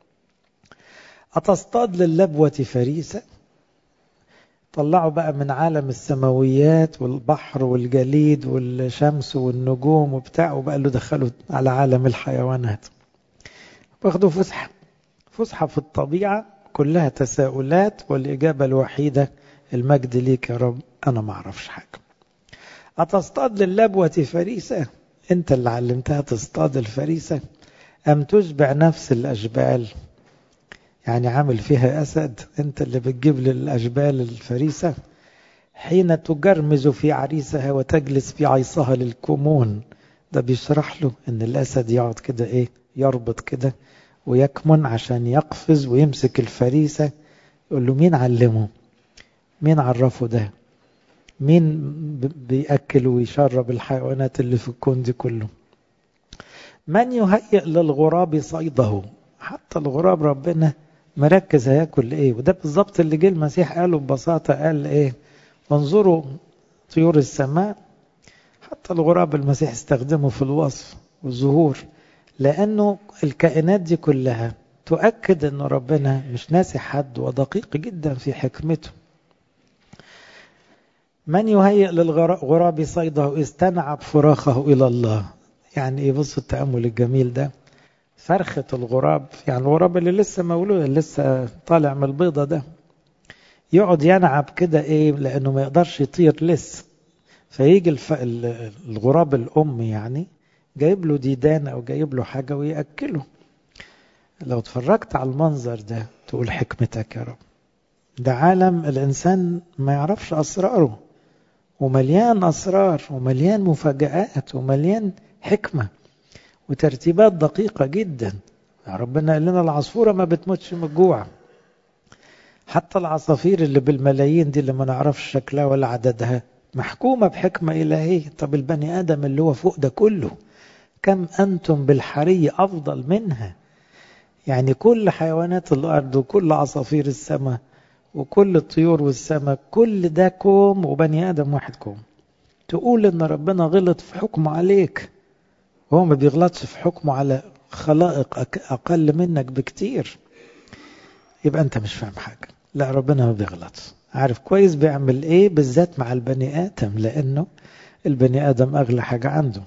أتصطاد للبوة فريسة طلعوا بقى من عالم السماويات والبحر والجليد والشمس والنجوم وبتاع وبقى له دخلوا على عالم الحيوانات واخدوا فسحة فسحة في الطبيعة كلها تساؤلات والإجابة الوحيدة المجد ليك يا رب أنا ما أعرفش حاجة أتصطاد للبوة فريسة أنت اللي علمتها تصطاد الفريسة أم تشبع نفس الأجبال يعني عامل فيها أسد أنت اللي بتجيب للأجبال الفريسة حين تجرمز في عريسها وتجلس في عيصها للكمون ده بيشرح له ان الاسد يقعد كده ايه يربط كده ويكمن عشان يقفز ويمسك الفريسة يقول له مين علمه مين عرفه ده مين بيأكل ويشرب الحيوانات اللي في الكون دي كله من يهيئ للغراب صيده حتى الغراب ربنا مركز هياكل ايه وده بالظبط اللي جه المسيح قاله ببساطة قال ايه انظروا طيور السماء حتى الغراب المسيح استخدمه في الوصف والظهور لأنه الكائنات دي كلها تؤكد أن ربنا مش ناسي حد ودقيق جدا في حكمته من يهيئ للغراب صيده استنعب فراخه إلى الله يعني ايه بصوا التأمل الجميل ده فرخة الغراب يعني الغراب اللي لسه مولود اللي لسه طالع من البيضة ده يقعد ينعب كده ايه لانه ما يقدرش يطير لسه فيجي الف... الغراب الام يعني جايب له ديدان او جايب له حاجه وياكله لو اتفرجت على المنظر ده تقول حكمتك يا رب ده عالم الانسان ما يعرفش اسراره ومليان اسرار ومليان مفاجآت ومليان حكمه وترتيبات دقيقه جدا ربنا قال لنا العصفوره ما بتموتش من الجوع حتى العصافير اللي بالملايين دي اللي ما نعرفش شكلها ولا عددها محكومة بحكمة إلهية طب البني آدم اللي هو فوق ده كله كم أنتم بالحري أفضل منها يعني كل حيوانات الأرض وكل عصافير السماء وكل الطيور والسماء كل ده كوم وبني آدم واحد كوم تقول إن ربنا غلط في حكمه عليك وهو ما بيغلطش في حكمه على خلائق أقل منك بكتير يبقى أنت مش فاهم حاجة لا ربنا ما بيغلطش عارف كويس بيعمل ايه بالذات مع البني ادم لانه البني ادم اغلى حاجه عنده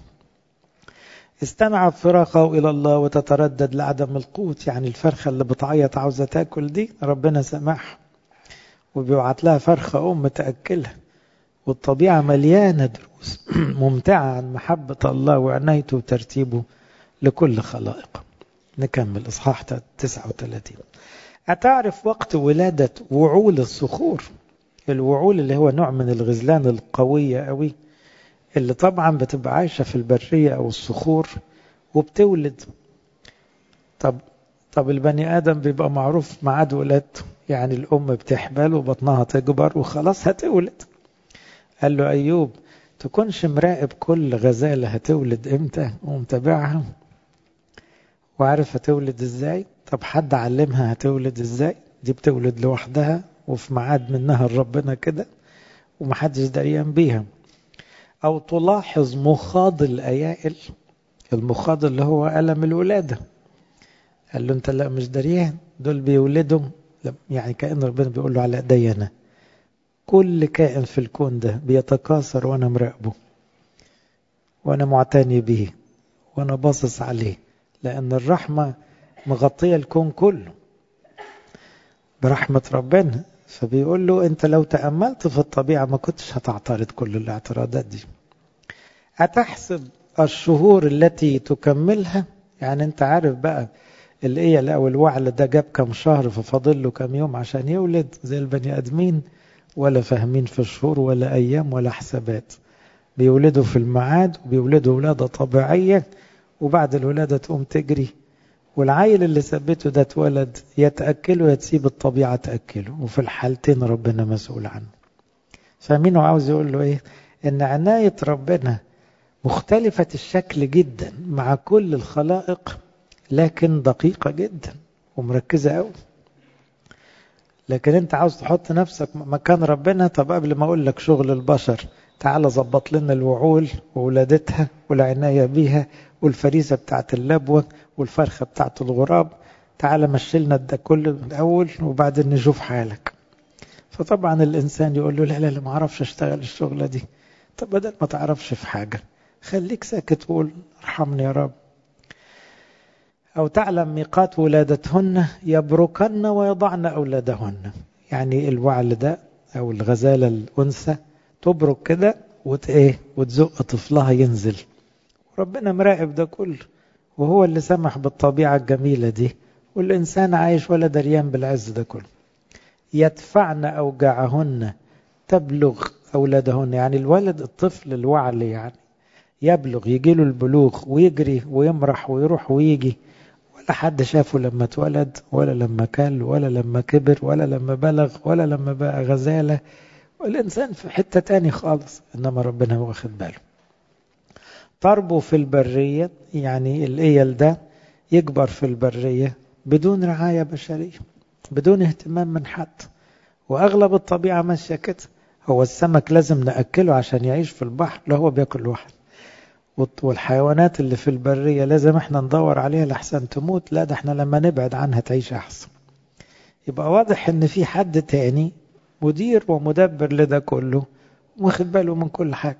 استمع فراخه الى الله وتتردد لعدم القوت يعني الفرخه اللي بتعيط عاوزه تاكل دي ربنا سمعها وبيبعت لها فرخه ام تاكلها والطبيعه مليانه دروس ممتعه عن محبه الله وعنايته وترتيبه لكل خلائق نكمل اصحاح 39 أتعرف وقت ولادة وعول الصخور الوعول اللي هو نوع من الغزلان القوية قوي اللي طبعا بتبقى عايشة في البرية أو الصخور وبتولد طب طب البني آدم بيبقى معروف ميعاد ولادته يعني الأم بتحبل وبطنها تكبر وخلاص هتولد قال له أيوب تكونش مراقب كل غزالة هتولد إمتى ومتابعها وعارف هتولد إزاي طب حد علمها هتولد ازاي دي بتولد لوحدها وفي ميعاد منها لربنا كده ومحدش دريان بيها او تلاحظ مخاض الايائل المخاض اللي هو ألم الولادة قال له انت لا مش دريان دول بيولدوا يعني كأن ربنا بيقول له على ايدي انا كل كائن في الكون ده بيتكاثر وانا مراقبه وانا معتني به وانا باصص عليه لان الرحمه مغطية الكون كله برحمة ربنا فبيقول له انت لو تأملت في الطبيعة ما كنتش هتعترض كل الاعتراضات دي أتحسب الشهور التي تكملها يعني انت عارف بقى الايه او الوعل ده جاب كم شهر ففاضل له كم يوم عشان يولد زي البني ادمين ولا فاهمين في شهور ولا ايام ولا حسابات بيولدوا في الميعاد وبيولدوا ولاده طبيعيه وبعد الولاده تقوم تجري والعيل اللي ثبته ده اتولد يا تاكله يا تسيب الطبيعه تاكله وفي الحالتين ربنا مسؤول عنه فاهمين هو عاوز يقول له ايه ان عنايه ربنا مختلفه الشكل جدا مع كل الخلائق لكن دقيقه جدا ومركزه قوي لكن انت عاوز تحط نفسك مكان ربنا طب قبل ما اقول لك شغل البشر تعال ظبط لنا الوعول وولادتها والعنايه بيها والفريسه بتاعت اللبوه والفرخه بتاعت الغراب تعال مشيلنا ده كله الاول وبعدين نشوف حالك فطبعا الانسان يقول له لا لا لا ما اعرفش اشتغل الشغله دي طب بدل ما تعرفش في حاجه خليك ساكت وقول ارحمني يا رب أو تعلم ميقات ولادتهن يبركن ويضعن أولادهن يعني الوعل ده أو الغزالة الأنثى تبرك كده وت إيه وتزق طفلها ينزل ربنا مراقب ده كله وهو اللي سمح بالطبيعة الجميلة دي والإنسان عايش ولا دريان بالعز ده كله يدفعن أوجاعهن تبلغ أولادهن يعني الولد الطفل الوعل يعني يبلغ يجي له البلوغ ويجري ويمرح ويروح ويجي ولا حد شافه لما اتولد ولا لما كل ولا لما كبر ولا لما بلغ ولا لما بقى غزالة والإنسان في حتة تاني خالص إنما ربنا واخد باله طربه في البرية يعني الإيل ده يكبر في البرية بدون رعاية بشرية بدون اهتمام من حد وأغلب الطبيعة ماشية كده هو السمك لازم نأكله عشان يعيش في البحر لا هو بياكل لوحده والحيوانات اللي في البرية لازم احنا ندور عليها لحسن تموت لا ده احنا لما نبعد عنها تعيش أحسن يبقى واضح ان في حد تاني مدير ومدبر لده كله واخد باله من كل حاجة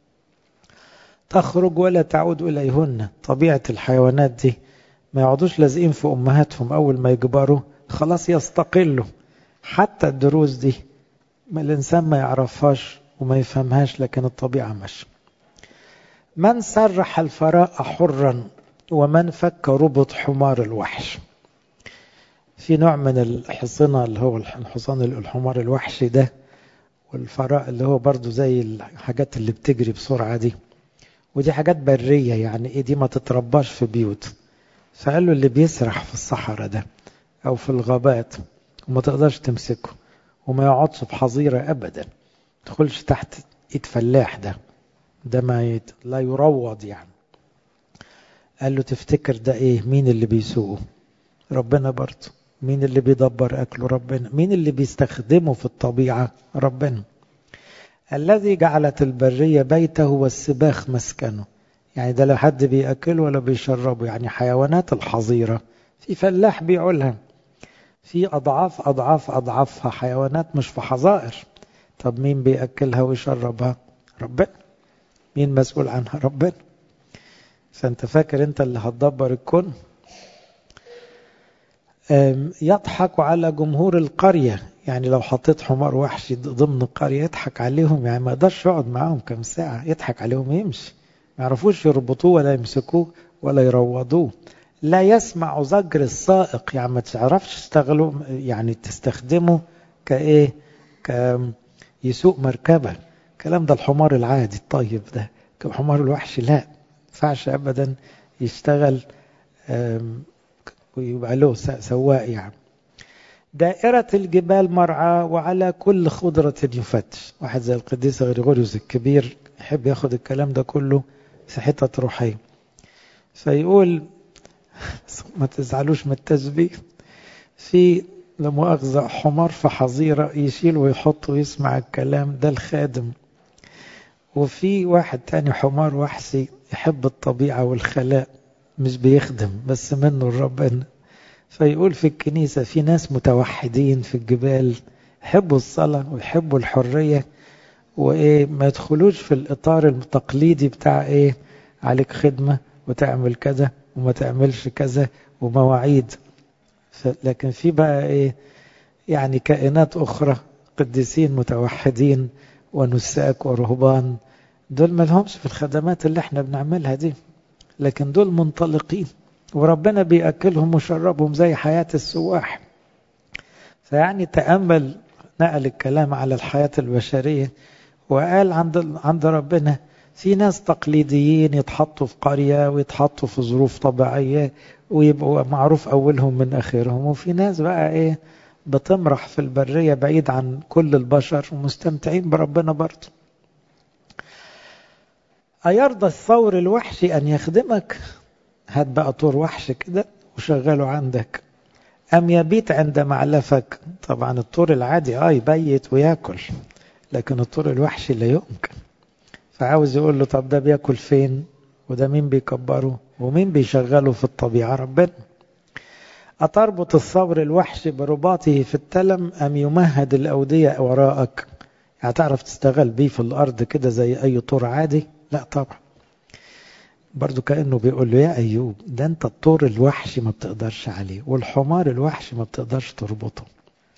تخرج ولا تعود إليهن طبيعة الحيوانات دي ما يقعدوش لازقين في أمهاتهم أول ما يكبروا خلاص يستقلوا حتى الدروس دي ما الإنسان ما يعرفهاش وما يفهمهاش لكن الطبيعة ماشيه من سرح الفراء حرا ومن فك ربط حمار الوحش في نوع من الحصنة اللي هو الحصان الحمار الوحشي ده والفراء اللي هو برضو زي الحاجات اللي بتجري بسرعة دي ودي حاجات برية يعني ايه دي ما تترباش في بيوت فقال له اللي بيسرح في الصحراء ده او في الغابات وما تقدرش تمسكه وما يقعدش في حظيرة ابدا تدخلش تحت ايد فلاح ده ده ما يت... لا يروض يعني قال له تفتكر ده ايه مين اللي بيسوقه ربنا برضه مين اللي بيدبر اكله ربنا مين اللي بيستخدمه في الطبيعة ربنا الذي جعلت البرية بيته والسباخ مسكنه يعني ده لا حد بيأكله ولا بيشربه يعني حيوانات الحظيرة في فلاح بيعولها في أضعاف أضعاف أضعافها حيوانات مش في حظائر طب مين بيأكلها ويشربها ربنا مين مسؤول عنها ربنا فانت فاكر انت اللي هتدبر الكون يضحك على جمهور القرية يعني لو حطيت حمار وحشي ضمن القرية يضحك عليهم يعني ما يقدرش يقعد معاهم كم ساعة يضحك عليهم يمشي ما يعرفوش يربطوه ولا يمسكوه ولا يروضوه لا يسمع زجر السائق يعني ما تعرفش تشتغله يعني تستخدمه كايه ك يسوق مركبه الكلام ده الحمار العادي الطيب ده الحمار الوحشي لا ينفعش ابدا يشتغل ويبقى له سواق يعني دائرة الجبال مرعى وعلى كل خضرة يفتش واحد زي القديس غريغوريوس الكبير يحب ياخد الكلام ده كله في حتة روحية فيقول ما تزعلوش من التشبيه في لمؤاخذة حمار في حظيرة يشيل ويحط ويسمع الكلام ده الخادم وفي واحد تاني حمار وحشي يحب الطبيعة والخلاء مش بيخدم بس منه الربنا فيقول في الكنيسة في ناس متوحدين في الجبال يحبوا الصلاة ويحبوا الحرية وإيه ما يدخلوش في الإطار التقليدي بتاع إيه عليك خدمة وتعمل كذا وما تعملش كذا ومواعيد لكن في بقى إيه يعني كائنات أخرى قديسين متوحدين ونساك ورهبان دول ما لهمش في الخدمات اللي احنا بنعملها دي لكن دول منطلقين وربنا بيأكلهم وشربهم زي حياة السواح فيعني تأمل نقل الكلام على الحياة البشرية وقال عند عند ربنا في ناس تقليديين يتحطوا في قرية ويتحطوا في ظروف طبيعية ويبقوا معروف أولهم من آخرهم وفي ناس بقى إيه بتمرح في البرية بعيد عن كل البشر ومستمتعين بربنا برضه أيرضى الثور الوحشي أن يخدمك هات بقى طور وحش كده وشغله عندك أم يبيت عند معلفك طبعا الطور العادي اه يبيت وياكل لكن الطور الوحشي لا يمكن فعاوز يقول له طب ده بياكل فين وده مين بيكبره ومين بيشغله في الطبيعة ربنا أتربط الثور الوحشي برباطه في التلم أم يمهد الأودية وراءك يعني تعرف تستغل بيه في الأرض كده زي أي طور عادي لا طبعا برضو كأنه بيقول له يا أيوب ده أنت الطور الوحشي ما بتقدرش عليه والحمار الوحشي ما بتقدرش تربطه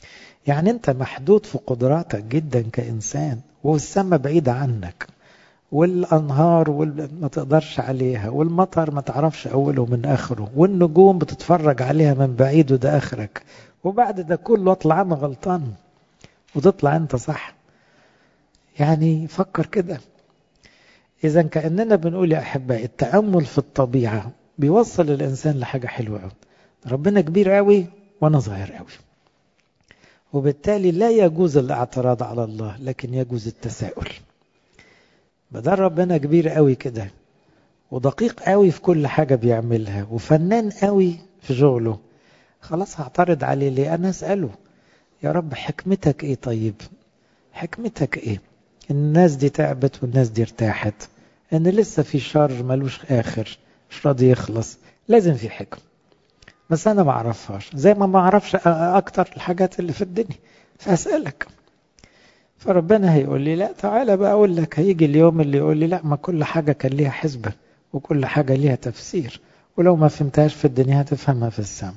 يعني أنت محدود في قدراتك جدا كإنسان والسماء بعيدة عنك والأنهار وال... ما تقدرش عليها والمطر ما تعرفش أوله من آخره والنجوم بتتفرج عليها من بعيد وده آخرك وبعد ده كله أطلع أنا غلطان وتطلع أنت صح يعني فكر كده إذا كأننا بنقول يا أحبائي التأمل في الطبيعة بيوصل الإنسان لحاجة حلوة قوي ربنا كبير قوي وأنا صغير قوي وبالتالي لا يجوز الاعتراض على الله لكن يجوز التساؤل بدل ربنا كبير قوي كده ودقيق قوي في كل حاجة بيعملها وفنان قوي في شغله خلاص هعترض عليه ليه أنا أسأله يا رب حكمتك إيه طيب حكمتك إيه الناس دي تعبت والناس دي ارتاحت ان لسه في شر ملوش اخر مش راضي يخلص لازم في حكم بس انا ما اعرفهاش زي ما ما اعرفش اكتر الحاجات اللي في الدنيا فاسالك فربنا هيقول لي لا تعالى بقى اقول لك هيجي اليوم اللي يقول لي لا ما كل حاجه كان ليها حسبه وكل حاجه ليها تفسير ولو ما فهمتهاش في الدنيا هتفهمها في السماء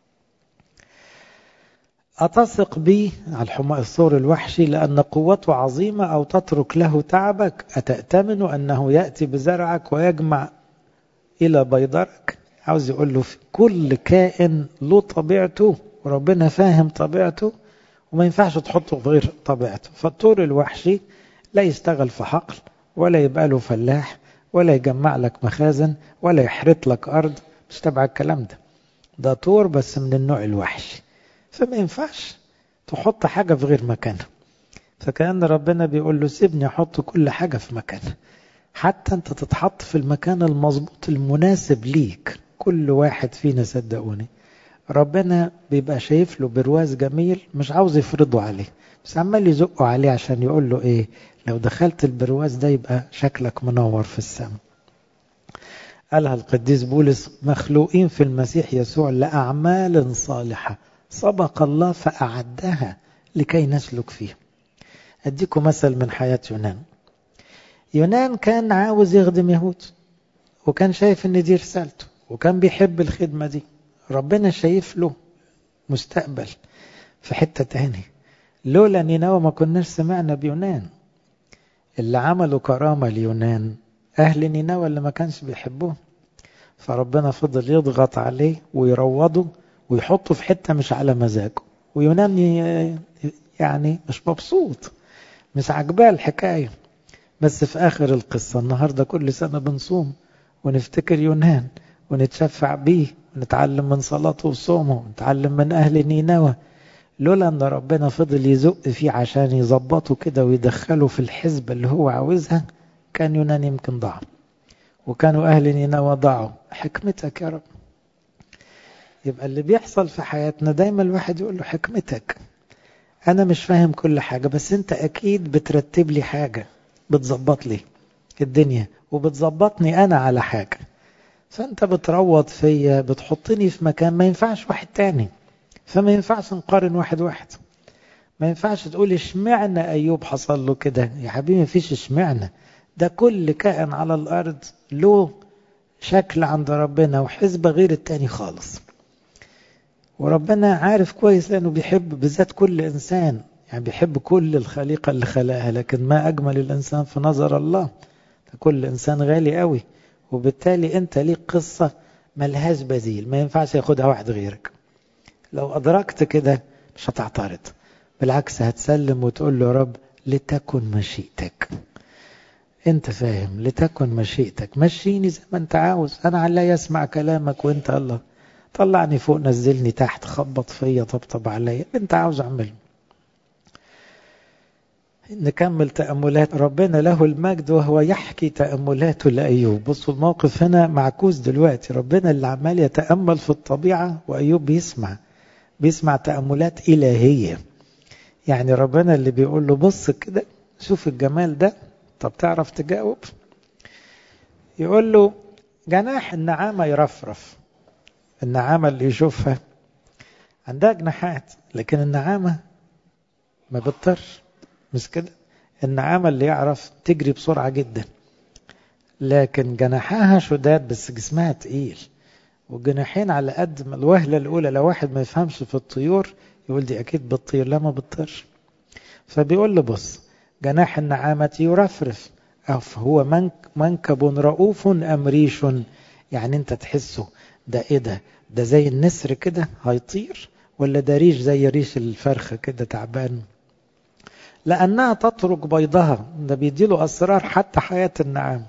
أتثق به على الحماء الصور الوحشي لأن قوته عظيمة أو تترك له تعبك أتأتمن أنه يأتي بزرعك ويجمع إلى بيضرك عاوز يقول له في كل كائن له طبيعته وربنا فاهم طبيعته وما ينفعش تحطه في غير طبيعته فالطور الوحشي لا يشتغل في حقل ولا يبقى له فلاح ولا يجمع لك مخازن ولا يحرط لك أرض مش تبع الكلام ده ده طور بس من النوع الوحشي فما ينفعش تحط حاجة في غير مكانها فكأن ربنا بيقول له سيبني أحط كل حاجة في مكانها حتى أنت تتحط في المكان المظبوط المناسب ليك كل واحد فينا صدقوني ربنا بيبقى شايف له برواز جميل مش عاوز يفرضه عليه بس عمال يزقه عليه عشان يقول له ايه لو دخلت البرواز ده يبقى شكلك منور في السماء قالها القديس بولس مخلوقين في المسيح يسوع لأعمال صالحة سبق الله فأعدها لكي نسلك فيه أديكم مثل من حياة يونان يونان كان عاوز يخدم يهود وكان شايف ان دي رسالته وكان بيحب الخدمة دي ربنا شايف له مستقبل في حتة تاني لولا نينوى ما كناش سمعنا بيونان اللي عملوا كرامة ليونان أهل نينوى اللي ما كانش بيحبوه فربنا فضل يضغط عليه ويروضه ويحطه في حتة مش على مزاجه ويونان يعني مش مبسوط مش عجباه الحكاية بس في آخر القصة النهاردة كل سنة بنصوم ونفتكر يونان ونتشفع بيه ونتعلم من صلاته وصومه ونتعلم من أهل نينوى لولا أن ربنا فضل يزق فيه عشان يظبطه كده ويدخله في الحزب اللي هو عاوزها كان يونان يمكن ضاع وكانوا أهل نينوى ضاعوا حكمتك يا رب يبقى اللي بيحصل في حياتنا دايما الواحد يقول له حكمتك أنا مش فاهم كل حاجة بس أنت أكيد بترتب لي حاجة بتظبط لي الدنيا وبتظبطني أنا على حاجة فأنت بتروض فيا بتحطني في مكان ما ينفعش واحد تاني فما ينفعش نقارن واحد واحد ما ينفعش تقول اشمعنى أيوب حصل له كده يا حبيبي ما فيش اشمعنى ده كل كائن على الأرض له شكل عند ربنا وحزبة غير التاني خالص وربنا عارف كويس لأنه بيحب بالذات كل إنسان يعني بيحب كل الخليقة اللي خلقها لكن ما أجمل الإنسان في نظر الله كل إنسان غالي قوي وبالتالي أنت ليك قصة ملهاش بديل ما ينفعش ياخدها واحد غيرك لو أدركت كده مش هتعترض بالعكس هتسلم وتقول له يا رب لتكن مشيئتك انت فاهم لتكن مشيئتك مشيني زي ما انت عاوز انا على يسمع كلامك وانت الله طلعني فوق نزلني تحت خبط فيا طبطب عليا انت عاوز اعمله نكمل تأملات ربنا له المجد وهو يحكي تأملاته لأيوب بصوا الموقف هنا معكوس دلوقتي ربنا اللي عمال يتأمل في الطبيعة وأيوب بيسمع بيسمع تأملات إلهية يعني ربنا اللي بيقول له بص كده شوف الجمال ده طب تعرف تجاوب يقول له جناح النعامة يرفرف النعامة اللي يشوفها عندها جناحات لكن النعامة ما بتطرش مش كده النعامة اللي يعرف تجري بسرعة جدا لكن جناحها شداد بس جسمها تقيل والجناحين على قد ما الوهلة الأولى لو واحد ما يفهمش في الطيور يقول دي أكيد بتطير لا ما بتطيرش فبيقول له بص جناح النعامة يرفرف هو منك منكب رؤوف أم ريش يعني انت تحسه ده ايه ده ده زي النسر كده هيطير ولا ده ريش زي ريش الفرخة كده تعبان لأنها تترك بيضها ده بيديله أسرار حتى حياة النعام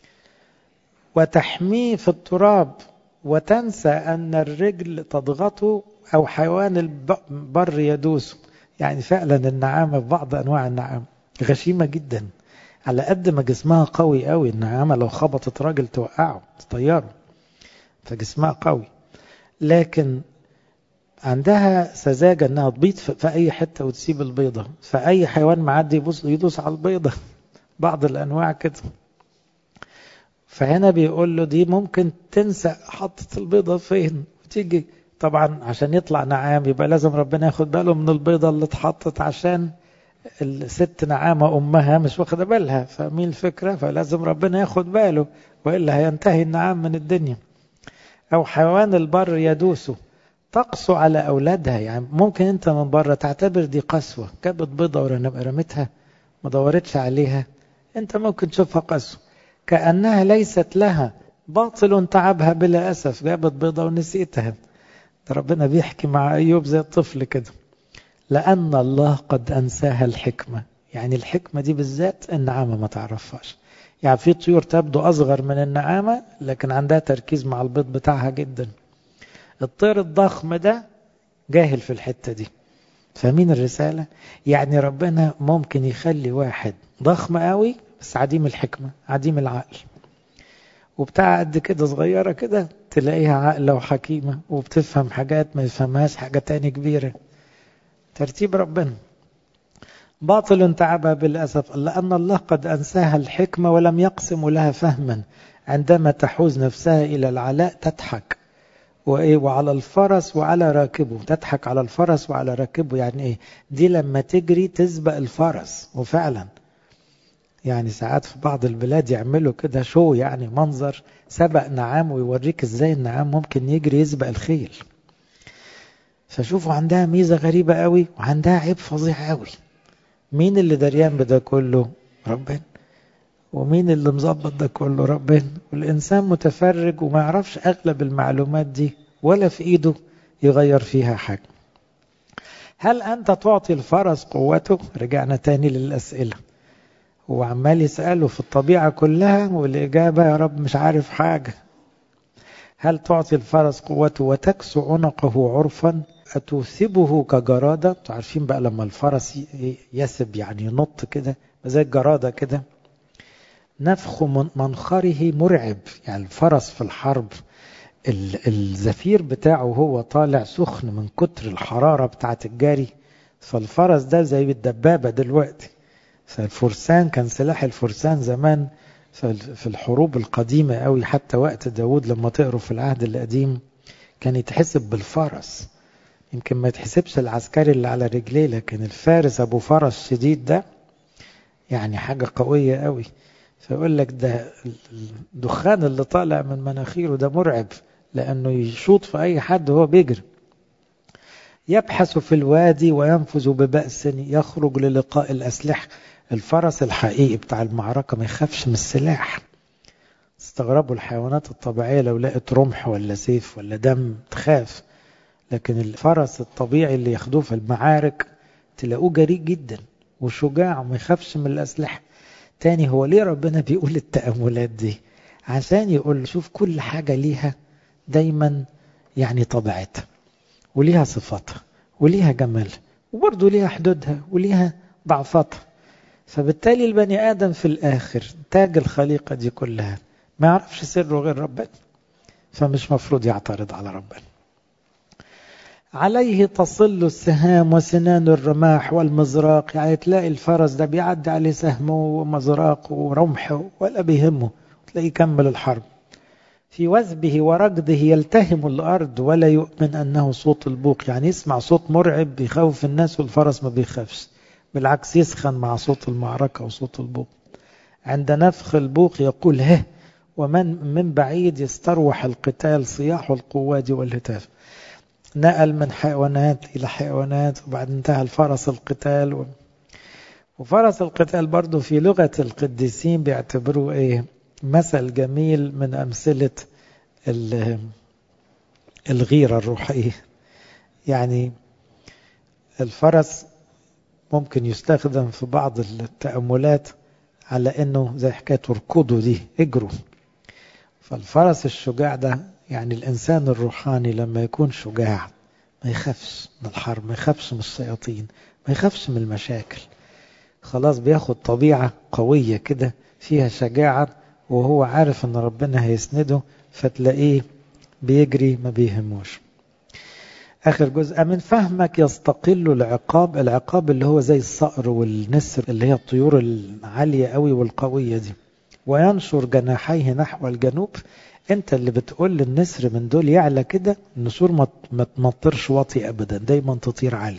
وتحميه في التراب وتنسى أن الرجل تضغطه أو حيوان البر يدوسه يعني فعلا النعامة في بعض أنواع النعام غشيمة جدا على قد ما جسمها قوي قوي النعامة لو خبطت راجل توقعه تطيره فجسمها قوي لكن عندها سذاجة انها تبيض في اي حتة وتسيب البيضة فاي حيوان معدي يبص يدوس على البيضة بعض الانواع كده فهنا بيقول له دي ممكن تنسى حطت البيضة فين وتيجي طبعا عشان يطلع نعام يبقى لازم ربنا ياخد باله من البيضة اللي اتحطت عشان الست نعامة أمها مش واخدة بالها فمين الفكرة فلازم ربنا ياخد باله وإلا هينتهي النعام من الدنيا أو حيوان البر يدوسه تقسو على أولادها يعني ممكن أنت من بره تعتبر دي قسوة جابت بيضة ورمتها ما دورتش عليها أنت ممكن تشوفها قسوة كأنها ليست لها باطل تعبها بلا أسف جابت بيضة ونسيتها ده ربنا بيحكي مع أيوب زي الطفل كده لأن الله قد أنساها الحكمة يعني الحكمة دي بالذات النعامة ما تعرفهاش يعني في طيور تبدو أصغر من النعامة لكن عندها تركيز مع البيض بتاعها جدا الطير الضخم ده جاهل في الحتة دي فاهمين الرسالة يعني ربنا ممكن يخلي واحد ضخم قوي بس عديم الحكمة عديم العقل وبتاع قد كده صغيرة كده تلاقيها عاقلة وحكيمة وبتفهم حاجات ما يفهمهاش حاجة تاني كبيرة ترتيب ربنا باطل تعبها بالأسف لأن الله قد أنساها الحكمة ولم يقسم لها فهما عندما تحوز نفسها إلى العلاء تضحك وإيه وعلى الفرس وعلى راكبه تضحك على الفرس وعلى راكبه يعني إيه دي لما تجري تسبق الفرس وفعلا يعني ساعات في بعض البلاد يعملوا كده شو يعني منظر سبق نعام ويوريك ازاي النعام ممكن يجري يسبق الخيل فشوفوا عندها ميزة غريبة قوي وعندها عيب فظيع قوي مين اللي دريان بده كله ربنا ومين اللي مظبط ده كله ربنا والإنسان متفرج وما يعرفش أغلب المعلومات دي ولا في إيده يغير فيها حاجة هل أنت تعطي الفرس قوته رجعنا تاني للأسئلة وعمال يسأله في الطبيعة كلها والإجابة يا رب مش عارف حاجة هل تعطي الفرس قوته وتكسو عنقه عرفا أتوثبه كجرادة عارفين بقى لما الفرس يسب يعني ينط كده زي الجرادة كده نفخ منخره مرعب يعني الفرس في الحرب الزفير بتاعه هو طالع سخن من كتر الحرارة بتاعت الجري فالفرس ده زي الدبابة دلوقتي فالفرسان كان سلاح الفرسان زمان في الحروب القديمة قوي حتى وقت داود لما تقروا في العهد القديم كان يتحسب بالفرس يمكن ما يتحسبش العسكري اللي على رجليه لكن الفارس ابو فرس شديد ده يعني حاجة قوية قوي فيقول لك ده الدخان اللي طالع من مناخيره ده مرعب لأنه يشوط في أي حد وهو بيجري يبحث في الوادي وينفذ ببأس يخرج للقاء الأسلحة الفرس الحقيقي بتاع المعركة ما يخافش من السلاح استغربوا الحيوانات الطبيعية لو لقت رمح ولا سيف ولا دم تخاف لكن الفرس الطبيعي اللي ياخدوه في المعارك تلاقوه جريء جدا وشجاع وما يخافش من الأسلحة تاني هو ليه ربنا بيقول التأملات دي عشان يقول شوف كل حاجة ليها دايما يعني طبيعتها وليها صفاتها وليها جمالها وبرضه ليها حدودها وليها ضعفاتها فبالتالي البني آدم في الآخر تاج الخليقة دي كلها ما يعرفش سره غير ربنا فمش مفروض يعترض على ربنا عليه تصل السهام وسنان الرماح والمزراق يعني تلاقي الفرس ده بيعدي عليه سهمه ومزراقه ورمحه ولا بيهمه تلاقيه يكمل الحرب في وثبه وركضه يلتهم الأرض ولا يؤمن أنه صوت البوق يعني يسمع صوت مرعب بيخوف الناس والفرس ما بيخافش بالعكس يسخن مع صوت المعركة وصوت البوق عند نفخ البوق يقول هه ومن من بعيد يستروح القتال صياح القواد والهتاف نقل من حيوانات إلى حيوانات وبعد انتهى الفرس القتال و... وفرس القتال برضو في لغة القديسين بيعتبروه ايه مثل جميل من أمثلة الغيرة الروحية يعني الفرس ممكن يستخدم في بعض التأملات على انه زي حكاية اركضوا دي اجروا فالفرس الشجاع ده يعني الانسان الروحاني لما يكون شجاع ما يخافش من الحرب ما يخافش من الشياطين ما يخافش من المشاكل خلاص بياخد طبيعة قوية كده فيها شجاعة وهو عارف ان ربنا هيسنده فتلاقيه بيجري ما بيهموش آخر جزء من فهمك يستقل العقاب العقاب اللي هو زي الصقر والنسر اللي هي الطيور العالية قوي والقوية دي وينشر جناحيه نحو الجنوب انت اللي بتقول للنسر من دول يعلى كده النسور ما تمطرش واطي ابدا دايما تطير عالي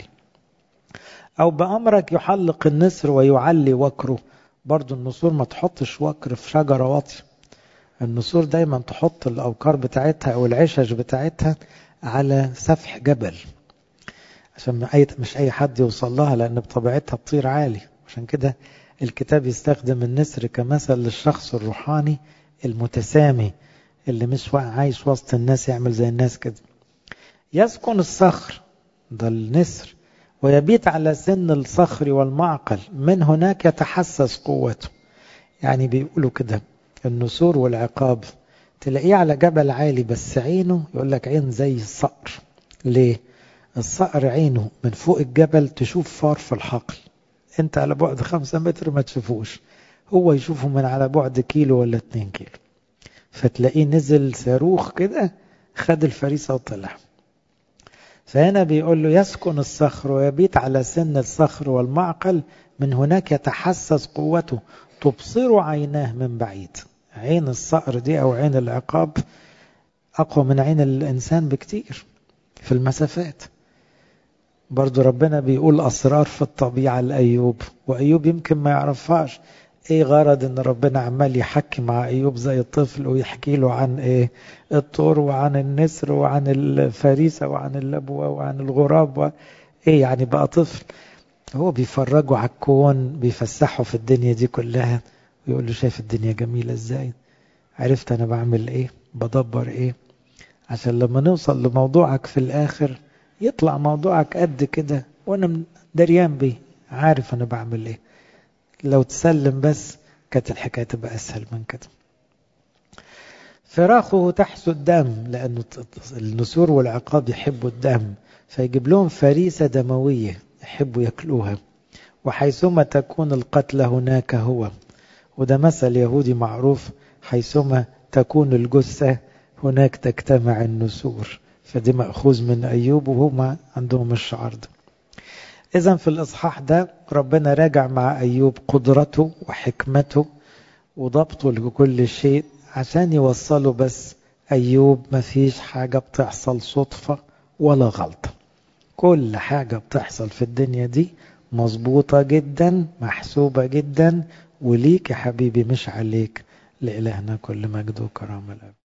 او بامرك يحلق النسر ويعلي وكره برضو النسور ما تحطش وكر في شجرة واطية النسور دايما تحط الاوكار بتاعتها او العشش بتاعتها على سفح جبل عشان أي مش أي حد يوصل لها لأن بطبيعتها بطير عالي عشان كده الكتاب يستخدم النسر كمثل للشخص الروحاني المتسامي اللي مش عايش وسط الناس يعمل زي الناس كده يسكن الصخر ده النسر ويبيت على سن الصخر والمعقل من هناك يتحسس قوته يعني بيقولوا كده النسور والعقاب تلاقيه على جبل عالي بس عينه يقول لك عين زي الصقر ليه الصقر عينه من فوق الجبل تشوف فار في الحقل انت على بعد خمسة متر ما تشوفوش هو يشوفه من على بعد كيلو ولا اتنين كيلو فتلاقيه نزل صاروخ كده خد الفريسة وطلع فهنا بيقول له يسكن الصخر ويبيت على سن الصخر والمعقل من هناك يتحسس قوته تبصر عيناه من بعيد عين الصقر دي أو عين العقاب أقوى من عين الإنسان بكتير في المسافات برضو ربنا بيقول أسرار في الطبيعة لأيوب وأيوب يمكن ما يعرفهاش ايه غرض ان ربنا عمال يحكي مع ايوب زي الطفل ويحكي له عن ايه الطور وعن النسر وعن الفريسة وعن اللبوة وعن الغراب و... ايه يعني بقى طفل هو بيفرجه على الكون بيفسحه في الدنيا دي كلها ويقول له شايف الدنيا جميلة ازاي عرفت انا بعمل ايه بدبر ايه عشان لما نوصل لموضوعك في الاخر يطلع موضوعك قد كده وانا دريان بيه عارف انا بعمل ايه لو تسلم بس كانت الحكاية تبقى اسهل من كده فراخه تحسو الدم لأنه النسور والعقاب يحبوا الدم فيجيب لهم فريسة دموية يحبوا يأكلوها وحيثما تكون القتل هناك هو وده مثل يهودي معروف حيثما تكون الجثة هناك تجتمع النسور فدي مأخوذ من أيوب وهما عندهم الشعار ده إذا في الإصحاح ده ربنا راجع مع أيوب قدرته وحكمته وضبطه لكل شيء عشان يوصله بس أيوب مفيش حاجة بتحصل صدفة ولا غلطة كل حاجة بتحصل في الدنيا دي مظبوطة جدا محسوبة جدا وليك يا حبيبي مش عليك لإلهنا كل مجد وكرامة الأب